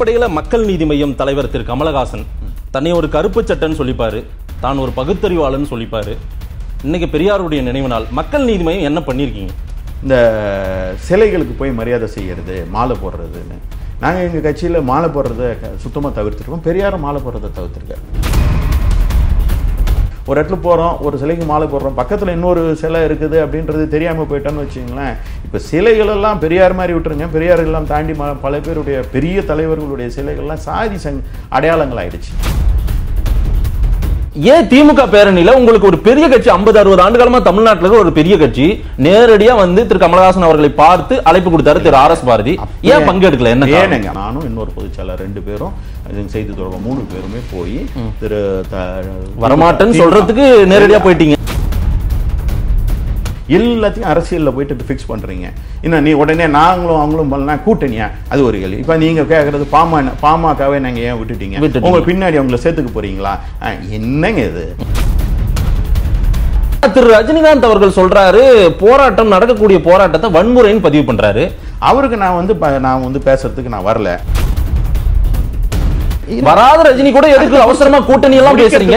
அடிப்படையில மக்கள் நீதி மய்யம் தலைவர் திரு கமலஹாசன் தன்னை ஒரு கருப்பு சட்டன் சொல்லிப்பாரு தான் ஒரு பகுத்தறிவாளன் சொல்லிப்பாரு இன்னைக்கு பெரியாருடைய நினைவு நாள் மக்கள் நீதி மய்யம் என்ன பண்ணியிருக்கீங்க இந்த சிலைகளுக்கு போய் மரியாதை செய்யறது மாலை போடுறதுன்னு நாங்கள் எங்கள் கட்சியில் மாலை போடுறத சுத்தமாக தவிர்த்துருக்கோம் பெரியாரும் மாலை போடுறத தவிர்த்துருக்காரு ஒரு இடத்துல போகிறோம் ஒரு சிலைக்கு மாலை போடுறோம் பக்கத்தில் இன்னொரு சிலை இருக்குது அப்படின்றது தெரியாமல் போயிட்டோன்னு வச்சுங்களேன் இப்போ சிலைகளெல்லாம் பெரியார் மாதிரி விட்டுருங்க பெரியார் எல்லாம் தாண்டி ம- பல பேருடைய பெரிய தலைவர்களுடைய சிலைகள்லாம் சாதி சங் அடையாளங்கள் ஆயிடுச்சு ஏன் திமுக பேரணியில உங்களுக்கு ஒரு பெரிய கட்சி 50 அறுபது ஆண்டு காலமா தமிழ்நாட்டுல இருக்கிற ஒரு பெரிய கட்சி நேரடியா வந்து திரு கமலஹாசன் அவர்களை பார்த்து அழைப்பு கொடுத்தாரு திரு ஆர் எஸ் பாரதி ஏன் பங்கெடுக்கல என்ன காரணம்? ஏனுங்க நானும் இன்னொரு பொதுச்செயலர் ரெண்டு பேரும் இது செய்தி தொடர்பு மூணு பேருமே போய் திரு த- வரமாட்டேன்னு திமுக சொல்றதுக்கு நேரடியா போயிட்டீங்க எல்லாத்தையும் அரசியலில் போயிட்டு ஃபிக்ஸ் பண்றீங்க இன்னும் நீ உடனே நாங்களும் அவங்களும் பண்ணலாம் கூட்டணியா அது ஒரு கேள்வி இப்போ நீங்க கேட்கறது பாமா பாமகவே நாங்க ஏன் விட்டுட்டீங்க விட்டுட்டீங்க. உங்க பின்னாடி அவங்கள சேர்த்துக்க போறீங்களா அஹ், என்னங்க இது திரு ரஜினிகாந்த் அவர்கள் சொல்றாரு போராட்டம் நடக்கக்கூடிய போராட்டத்தை வன்முறைன்னு பதிவு பண்றாரு அவருக்கு நான் வந்து ப- நான் வந்து பேசுறதுக்கு நான் வரல வராத ரஜினி கூட எதுக்கு அவசரமா கூட்டணி எல்லாம் பேசுறீங்க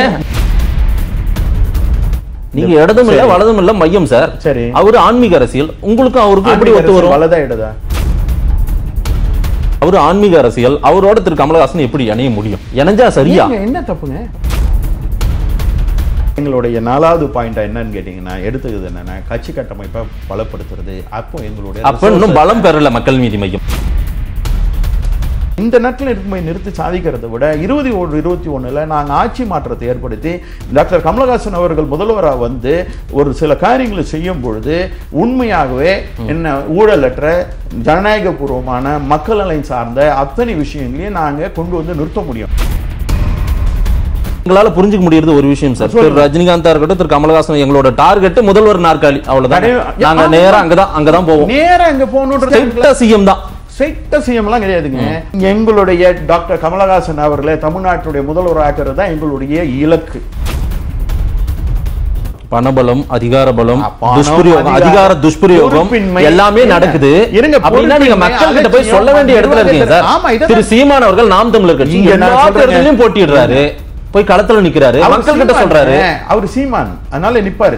நீங்க இடதும் இல்ல சரி. வலதும் இல்ல மையம் சார் சரி. அவரு ஆன்மீக அரசியல் உங்களுக்கும் அவருக்கும் எப்படி ஒத்து வரும் வலதா இடதா அவரு ஆன்மீக அரசியல் அவரோட திரு கமலஹாசன் எப்படி இணைய முடியும் இணைஞ்சா சரியா ஏங்க, என்ன தப்புங்க எங்களுடைய நாலாவது பாயிண்ட் என்னன்னு கேட்டீங்கன்னா எடுத்துக்கிறது என்னன்னா கட்சி கட்டமைப்பை பலப்படுத்துறது அப்போ எங்களுடைய அப்ப இன்னும் பலம் பெறல மக்கள் நீதி மையம் இந்த நேரத்தில் இருக்கும்போது நிறுத்தி சாதிக்கிறதை விட இருபது ஒன்று இருபத்தி ஒண்ணுல நாங்க ஆட்சி மாற்றத்தை ஏற்படுத்தி டாக்டர் கமலஹாசன் அவர்கள் முதல்வராக வந்து ஒரு சில காரியங்களை செய்யும் பொழுது உண்மையாகவே என்ன ஊழலற்ற ஜனநாயக பூர்வமான மக்கள் நலன் சார்ந்த அத்தனை விஷயங்களையும் நாங்க கொண்டு வந்து நிறுத்த முடியும் எங்களால புரிஞ்சுக்க முடியறது ஒரு விஷயம் சார் திரு ரஜினிகாந்தா இருக்கட்டும் திரு கமலஹாசன் எங்களோட டார்கெட் முதல்வர் நாற்காலி அவ்வளவுதான் கடை- நாங்க ஆமா. நேரா அங்கதான் அங்கதான் போவோம் நேரா எங்க போகணுன்றது ஸ்ட்ரெயிட்டா சிஎம் தான் ஸ்ட்ரெயிட்டா சிஎம்லாம் கிடையாதுங்க எங்களுடைய டாக்டர் கமலஹாசன் அவர்களை தமிழ்நாட்டுடைய முதல்வர் ஆக்குறது தான் எங்களுடைய இலக்கு பணபலம் அதிகார பலம் பணம், துஷ்பிரயோகம் அதிகார- அதிகார துஷ்பிரயோகம் பொறுப்பின்மை. எல்லாமே இருங்க. நடக்குது இருங்க, அப்படின்னா நீங்க பொறுப்பின்மை, மக்கள் கிட்ட போய் அலட்சியம், சொல்ல வேண்டிய இடத்துல இருக்கீங்க சார் ஆமா, இதை திரு சீமான் அவர்கள் நாம் தமிழர் கட்சி இங்க எல்லா நான் சொல்றேங்க. தேர்தலையும் போட்டியிடுறாரு போய் களத்துல நிக்கிறாரு அவர் மக்கள் கிட்ட சீமான், சொல்றாரு அவர் சீமான் அதனால நிப்பாரு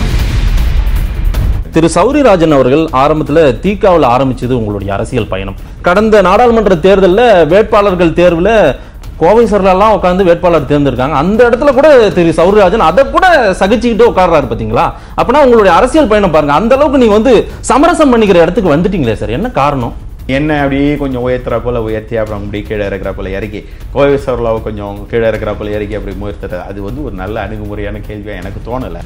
திரு சௌரிராஜன் அவர்கள் ஆரம்பத்துல தீகாவில் ஆரம்பிச்சது உங்களுடைய அரசியல் பயணம் கடந்த நாடாளுமன்ற தேர்தல்ல வேட்பாளர்கள் தேர்வுல கோவை சரலாம் உட்கார்ந்து வேட்பாளர் தேர்ந்தெடுக்காங்க அந்த இடத்துல கூட திரு சௌரிராஜன் அதை கூட சகிச்சுக்கிட்டு உட்கார்றாரு பாத்தீங்களா அப்பனா உங்களுடைய அரசியல் பயணம் பாருங்க அந்த அளவுக்கு நீங்க வந்து சமரசம் பண்ணிக்கிற இடத்துக்கு வந்துட்டீங்களே சார் என்ன காரணம் என்ன அப்படியே கொஞ்சம் உயர்த்துறா போல உயர்த்தி அப்புறம் அப்படி கீழே இருக்கிற போல இறக்கி கோவை சரலாவை கொஞ்சம் கீழே இருக்கிற போல இறக்கி அப்படி முயற்சிறது அது வந்து ஒரு நல்ல அணுகுமுறையான கேள்வியா எனக்கு தோணல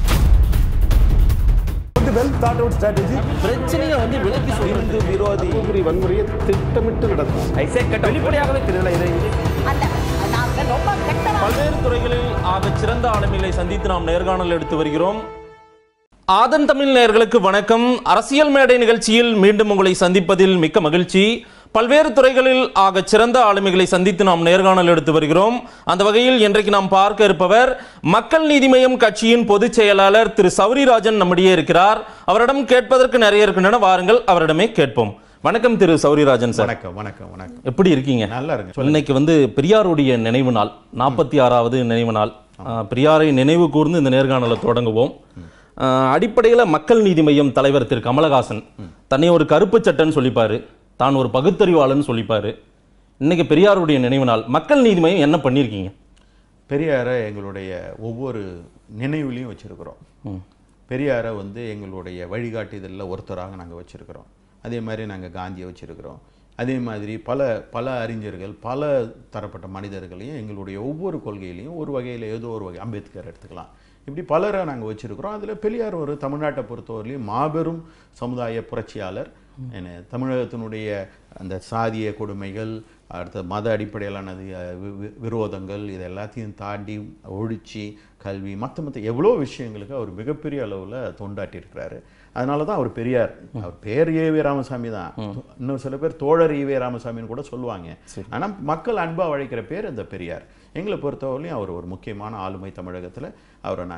வெல் தாட் அவுட் ஸ்ட்ராட்டஜி பிரச்சனையை வந்து விலக்கி சொல்றது விரோதி வன்முறையை திட்டமிட்டு நடக்கும் வெளிப்படையாகவே தெரியல இதை அந்த நாங்க ரொம்ப கெட்ட பல்வேறு துறைகளில் ஆக சிறந்த ஆளுமைகளை சந்தித்து நாம் நேர்காணல் எடுத்து வருகிறோம் ஆதன் தமிழ் நேயர்களுக்கு வணக்கம் அரசியல் மேடை நிகழ்ச்சியில் மீண்டும் உங்களை சந்திப்பதில் மிக்க மகிழ்ச்சி பல்வேறு துறைகளில் ஆக சிறந்த ஆளுமைகளை சந்தித்து நாம் நேர்காணல் எடுத்து வருகிறோம் அந்த வகையில் இன்றைக்கு நாம் பார்க்க இருப்பவர் மக்கள் நீதி மய்யம் கட்சியின் பொதுச் செயலாளர் திரு சௌரிராஜன் நம்மிடையே இருக்கிறார் அவரிடம் கேட்பதற்கு நிறைய இருக்கின்றன வாருங்கள் அவரிடமே கேட்போம் வணக்கம் திரு சௌரிராஜன் சார் வணக்கம் வணக்கம் வணக்கம் எப்படி இருக்கீங்க நல்லா இருக்கு இன்னைக்கு வந்து பெரியாருடைய நினைவு நாள் நாற்பத்தி ஆறாவது நினைவு நாள் ஆஹ், பெரியாரை நினைவு கூர்ந்து இந்த நேர்காணலை தொடங்குவோம் ஆஹ், அடிப்படையில மக்கள் நீதி மய்யம் தலைவர் திரு கமலஹாசன் தன்னை ஒரு கருப்பு சட்டன் சொல்லிப்பாரு தான் ஒரு பகுத்தறிவாளன் சொல்லிப்பாரு இன்னைக்கு பெரியாருடைய நினைவு நாள் மக்கள் நீதி மய்யம் என்ன பண்ணியிருக்கீங்க பெரியாரை எங்களுடைய ஒவ்வொரு நினைவுலையும் வச்சிருக்கிறோம் பெரியாரை வந்து எங்களுடைய வழிகாட்டுதலில் ஒருத்தராக நாங்கள் வச்சிருக்கிறோம் அதே மாதிரி நாங்கள் காந்தியை வச்சிருக்கிறோம் அதே மாதிரி பல பல அறிஞர்கள் பல தரப்பட்ட மனிதர்களையும் எங்களுடைய ஒவ்வொரு கொள்கையிலையும் ஒரு வகையில் ஏதோ ஒரு வகை அம்பேத்கர் எடுத்துக்கலாம் இப்படி பலரை நாங்கள் வச்சிருக்கிறோம் அதில் பெரியார் ஒரு தமிழ்நாட்டை பொறுத்தவரையிலையும் மாபெரும் சமுதாய புரட்சியாளர் என்ன தமிழகத்தினுடைய அந்த சாதிய கொடுமைகள் அடுத்த மத அடிப்படையிலானது அஹ், வி- வி- விரோதங்கள் இது எல்லாத்தையும் தாண்டி ஒழிச்சு கல்வி மற்ற மற்ற எவ்வளோ விஷயங்களுக்கு அவர் மிகப்பெரிய அளவில் தொண்டாட்டியிருக்கிறாரு அதனால தான் அவர் பெரியார் அவர் பேர் ஏவே ராமசாமி தான் இன்னும் சில பேர் தோழர் ஈவே ராமசாமின்னு கூட சொல்லுவாங்க ஆனால் மக்கள் அன்பாக அழைக்கிற பேர் இந்த பெரியார் எங்களை பொறுத்தவரையிலையும் அவர் ஒரு முக்கியமான ஆளுமை தமிழகத்தில் அவரை நாங்கள்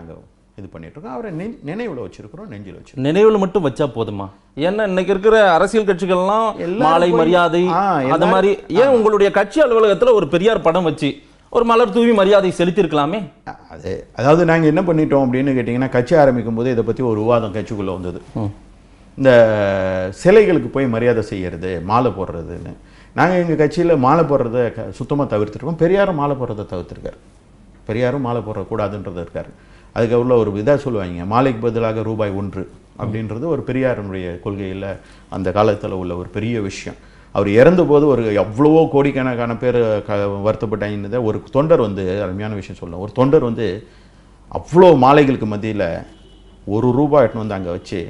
இது பண்ணிட்டு இருக்கோம் அவரை நெ நினைவில் வச்சிருக்கிறோம் நெஞ்சில் வச்சிருக்கோம் நினைவுல மட்டும் வச்சா போதுமா ஏன்னா இன்னைக்கு இருக்கிற அரசியல் கட்சிகள்லாம் எல்லாரும் மாலை போய்- மரியாதை ஆ, அந்த எல்லாரும்- மாதிரி ஏன் உங்களுடைய கட்சி அலுவலகத்துல ஒரு பெரியார் படம் வச்சு ஒரு மலர் தூவி மரியாதை செலுத்தியிருக்கலாமே அது அதாவது நாங்கள் என்ன பண்ணிட்டோம் அப்படின்னு கேட்டிங்கன்னா கட்சி ஆரம்பிக்கும் போது இதை பற்றி ஒரு விவாதம் கட்சிக்குள்ளே வந்தது இந்த சிலைகளுக்கு போய் மரியாதை செய்யறது மாலை போடுறதுன்னு நாங்கள் எங்கள் கட்சியில் மாலை போடுறத க சுத்தமாக தவிர்த்துருக்கோம் பெரியாரும் மாலை போடுறத தவிர்த்துருக்காரு பெரியாரும் மாலை போடக்கூடாதுன்றது இருக்கார் அதுக்கு உள்ள ஒரு இதாக சொல்லுவாங்க மாலைக்கு பதிலாக ரூபாய் ஒன்று அப்படின்றது ஒரு பெரியாருடைய கொள்கையில் அந்த காலத்தில் உள்ள ஒரு பெரிய விஷயம் அவர் இறந்தபோது ஒரு எவ்வளவோ கோடிக்கணக்கான பேர் க வருத்தப்பட்டாங்கன்னதை ஒரு தொண்டர் வந்து அருமையான விஷயம் சொல்லலாம் ஒரு தொண்டர் வந்து அவ்வளோ மாலைகளுக்கு மத்தியில் ஒரு ரூபாய் எடுத்துன்னு வந்து அங்கே வச்சு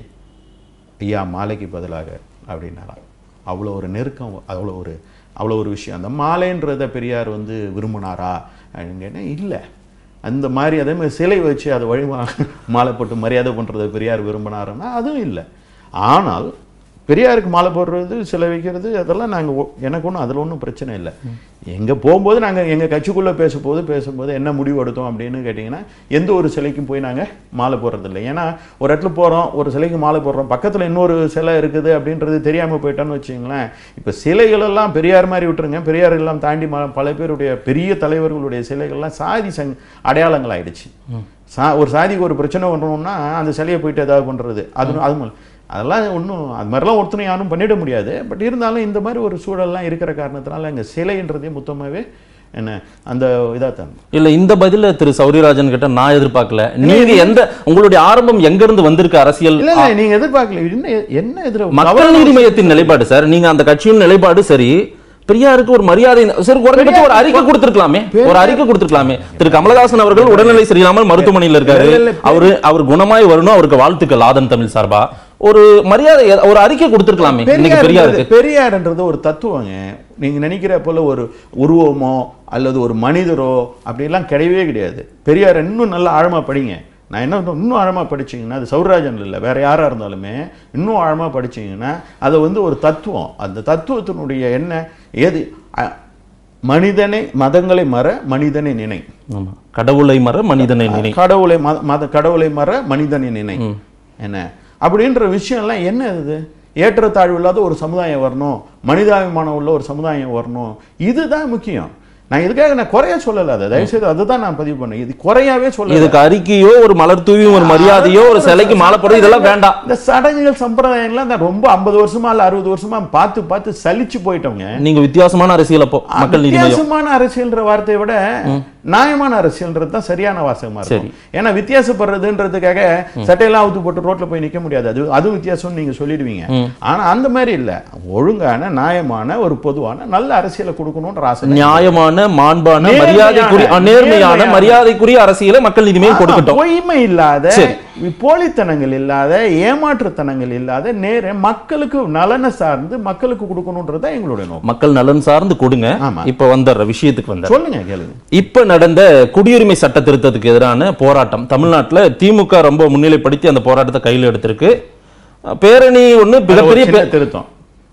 ஐயா மாலைக்கு பதிலாக அப்படின்னாராம் அவ்வளோ ஒரு நெருக்கம் அவ்வளோ ஒரு அவ்வளோ ஒரு விஷயம் அந்த மாலைன்றதை பெரியார் வந்து விரும்பினாரா அப்படின்னு கேட்டா இல்லை அந்த மாதிரி அதே மாதிரி சிலை வச்சு அதை வழி மாலை போட்டு மரியாதை பண்ணுறதை பெரியார் விரும்பினாருன்னா அதுவும் இல்லை ஆனால் பெரியாருக்கு மாலை போடுறது சிலை வைக்கிறது அதெல்லாம் நாங்கள் எனக்கு ஒன்றும் அதில் ஒன்றும் பிரச்சனை இல்லை எங்கே போகும்போது நாங்கள் எங்கள் கட்சிக்குள்ளே பேசும்போது பேசும்போது என்ன முடிவு எடுத்தோம் அப்படின்னு கேட்டிங்கன்னா எந்த ஒரு சிலைக்கும் போய் நாங்கள் மாலை போடுறதில்ல ஏன்னா ஒரு இடத்துல போகிறோம் ஒரு சிலைக்கு மாலை போடுறோம் பக்கத்தில் இன்னொரு சிலை இருக்குது அப்படின்றது தெரியாமல் போயிட்டோன்னு வச்சுங்களேன் இப்போ சிலைகளெல்லாம் பெரியார் மாதிரி விட்டுருங்க பெரியார் எல்லாம் தாண்டி ம- பல பேருடைய பெரிய தலைவர்களுடைய சிலைகள்லாம் சாதி சங் அடையாளங்கள் ஆயிடுச்சு சா ஒரு சாதிக்கு ஒரு பிரச்சனை பண்ணணும்னா அந்த சிலையை போயிட்டு ஏதாவது பண்ணுறது அது அது மூலம் அதெல்லாம் ஒன்றும் அது மாதிரிலாம் ஒருத்தனை யாரும் பண்ணிட முடியாது பட் இருந்தாலும் இந்த மாதிரி ஒரு சூழல்லாம் இருக்கிற காரணத்தினால அங்கே சிலைன்றதே மொத்தமாகவே என்ன அந்த இதாக தான் இல்ல இந்த பதில திரு சௌரியராஜன் கிட்ட நான் எதிர்பார்க்கல நீங்க எந்த உங்களுடைய ஆரம்பம் எங்க இருந்து வந்திருக்கு அரசியல் இல்லை இல்லை நீங்கள் எதிர்பார்க்கல என்ன என்ன எதிர மக்கள் நீதி மையத்தின் நிலைப்பாடு சார் நீங்க அந்த கட்சியின் நிலைப்பாடு சரி பெரியாருக்கு ஒரு மரியாதை சரி குறைந்தபட்சம் ஒரு அறிக்கை கொடுத்திருக்கலாமே ஒரு அறிக்கை கொடுத்திருக்கலாமே திரு கமலஹாசன் அவர்கள் உடல்நிலை சரியில்லாமல் மருத்துவமனையில் இருக்காரு இல்ல, இல்ல, அவரு அவர் குணமாய் வரணும் அவருக்கு வாழ்த்துக்கள் ஆதன் தமிழ் சார்பா ஒரு மரியாதை ஒரு அறிக்கை கொடுத்திருக்கலாமே இன்னைக்கு பெரியாருக்கு பெரியார்ன்றது பெரியார்ன்றது ஒரு தத்துவங்க நீங்க நினைக்கிற போல ஒரு உருவமோ அல்லது ஒரு மனிதரோ அப்படிலாம் கிடையவே கிடையாது பெரியார் இன்னும் நல்லா ஆழமா படிங்க நான் என்ன சொல்றேன், இன்னும் ஆழமா படிச்சீங்கன்னா அது சௌராஜன் இல்லை வேற யாரா இருந்தாலுமே இன்னும் ஆழமா படிச்சீங்கன்னா அது வந்து ஒரு தத்துவம் அந்த தத்துவத்தினுடைய என்ன ஏது அ- மனிதனை மதங்களை மற மனிதனை நினை ஆமா கடவுளை மற மனிதனை நினை கடவுளை மத மத கடவுளை மற மனிதனை நினை என்ன அப்படின்ற விஷயம்லாம் என்ன இது ஏற்றத்தாழ்வு இல்லாத ஒரு சமுதாயம் வரணும் மனிதாபிமானம் உள்ள ஒரு சமுதாயம் வரணும் இதுதான் முக்கியம் நான் இதுக்காக நான் குறைய சொல்லல அதை தயவுசெய்து அதுதான் நான் பதிவு பண்ணேன் இது குறையாவே சொல்லல இதுக்கு அறிக்கையோ ஒரு மலர் தூவியும் ஒரு மரியாதையோ ஒரு சிலைக்கு மாலை போடுறது இதெல்லாம் வேண்டாம் இந்த சடங்குகள் சம்பிரதாயங்கள்லாம் நான் ரொம்ப ஐம்பது வருஷமா இல்ல அறுபது வருஷமா பார்த்து பார்த்து சலிச்சு போயிட்டோங்க நீங்க வித்தியாசமான அரசியல் அப்போ மக்கள் நீதி மையம் வித்தியாசமான அரசியல்ன்ற வார்த்தையை விட நியாயமான அரசியல்ன்றது தான் சரியான வாசகமா இருக்கும் ஏன்னா வித்தியாசப்படுறதுன்றதுக்காக சட்டையெல்லாம் அவுத்து போட்டு ரோட்ல போய் நிக்க முடியாது அது அதுவும் வித்தியாசம்னு நீங்க சொல்லிடுவீங்க ஆனா அந்த மாதிரி இல்ல ஒழுங்கான நியாயமான ஒரு பொதுவான நல்ல அரசியலை கொடுக்கணும்ன்ற ஆசை தான். நியாயமான மாண்பான நேர்மையான, மரியாதைக்குரிய அஹ், நேர்மையான நேர்மையான. மரியாதைக்குரிய அரசியலை மக்கள் நீதி மையம் ஆமா, கொடுக்கட்டும் பொய்மை இல்லாத சரி. போலித்தனங்கள் இல்லாத ஏமாற்றுத்தனங்கள் இல்லாத நேர மக்களுக்கு நலனை சார்ந்து மக்களுக்கு கொடுக்கணும்ன்றது தான் எங்களுடைய நோக்கம் மக்கள் நலன் சார்ந்து கொடுங்க ஆமா. இப்ப வந்துடுற விஷயத்துக்கு வந்த சொல்லுங்க கேளுங்க இப்ப நடந்த குடியுரிமை சட்ட திருத்தத்துக்கு எதிரான போராட்டம் தமிழ்நாட்டுல திமுக ரொம்ப முன்னிலைப்படுத்தி அந்த போராட்டத்தை கையில் எடுத்திருக்கு அஹ், பேரணி ஒண்ணு ஒரு மிகப்பெரிய சின்ன பே- திருத்தம்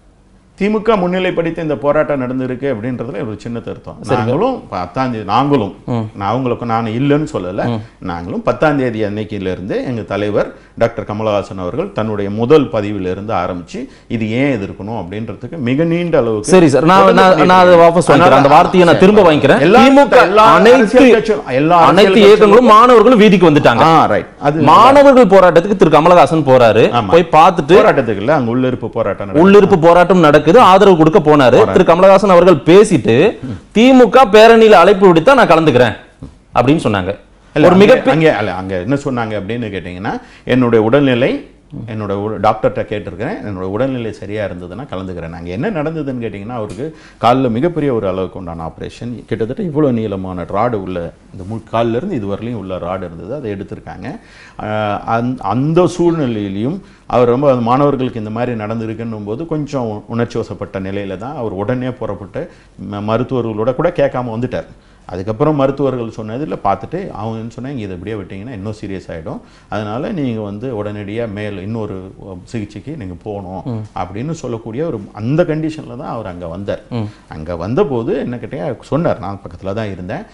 திமுக முன்னிலைப்படுத்தி இந்த போராட்டம் நடந்திருக்கு அப்படின்றதுல ஒரு சின்ன திருத்தம் நாங்களும் பத்தாம் தேதி நாங்களும் நான் அவங்களுக்கு நான் இல்லைன்னு சொல்லல நாங்களும் பத்தாம் தேதி அன்னைக்கில இருந்து எங்க தலைவர் டாக்டர் கமலஹாசன் அவர்கள் தன்னுடைய முதல் பதிவில இருந்து ஆரம்பிச்சு இது ஏன் எதிர்க்கணும் அப்படின்றதுக்கு மிக நீண்ட அளவுக்கு சரி சார் நான் தொடர்ந்து நான் நான் அதை பண்ணிட்டு வாபஸ் வாங்கிக்கிறேன் அந்த அதனால- வார்த்தையை நான் திரும்ப வாங்கிக்கிறேன் எல்லா- திமுக எல்லா அனைத்து அரசியல் கட்சியும், எல்லா அரசியல் அனைத்து கட்சியும் இயக்கங்களும் மாணவர்களும் வீதிக்கு வந்துட்டாங்க ஆ ரைட் அது மாணவர்கள் போராட்டத்துக்கு திரு கமலஹாசன் போறாரு ஆமா. போய் பார்த்துட்டு போராட்டத்துக்கு இல்ல அங்க உள்ளிருப்பு போராட்டம் நடக்குது. உள்ளிருப்பு போராட்டம் நடக்குது ஆதரவு கொடுக்க போனாரு திரு கமலஹாசன் அவர்கள் பேசிட்டு திமுக பேரணியில அழைப்பு விடுத்தா நான் கலந்துக்கிறேன் அப்படின்னு சொன்னாங்க இல்ல, ஒரு அங்க- மிக அங்க அல்ல அங்க என்ன சொன்னாங்க அப்படின்னு கேட்டீங்கன்னா என்னுடைய உடல்நிலை என்னோட உட- டாக்டர்கிட்ட கேட்டிருக்கிறேன் என்னோட உடல்நிலை சரியா இருந்ததுன்னா கலந்துக்கிறேன் நாங்க என்ன நடந்ததுன்னு கேட்டிங்கன்னா அவருக்கு காலில் மிகப்பெரிய ஒரு அளவுக்கு உண்டான ஆப்ரேஷன் கிட்டத்தட்ட இவ்வளோ நீளமான ராடு உள்ள இந்த மு கால்ல இருந்து இது வரலையும் உள்ள ராடு இருந்தது அதை எடுத்திருக்காங்க ஆஹ் அந்த- அந்த சூழ்நிலையிலையும் அவர் ரொம்ப அந்த மாணவர்களுக்கு இந்த மாதிரி நடந்திருக்குன்னும் போது கொஞ்சம் உணர்ச்சி வசப்பட்ட நிலையில தான் அவர் உடனே புறப்பட்டு ம- மருத்துவர்களோட கூட கேட்காம வந்துட்டார் அதுக்கப்புறம் மருத்துவர்கள் சொன்னதில் பார்த்துட்டு அவங்க என்ன சொன்னாங்க இதை இப்படியே விட்டீங்கன்னா இன்னும் சீரியஸ் ஆகிடும் அதனால நீங்கள் வந்து உடனடியாக மேல் இன்னொரு சிகிச்சைக்கு நீங்கள் போகணும் அப்படின்னு சொல்லக்கூடிய ஒரு அந்த கண்டிஷனில் தான் அவர் அங்கே வந்தார் அங்கே வந்தபோது என்ன கேட்டீங்க சொன்னார் நான் பக்கத்தில் தான் இருந்தேன்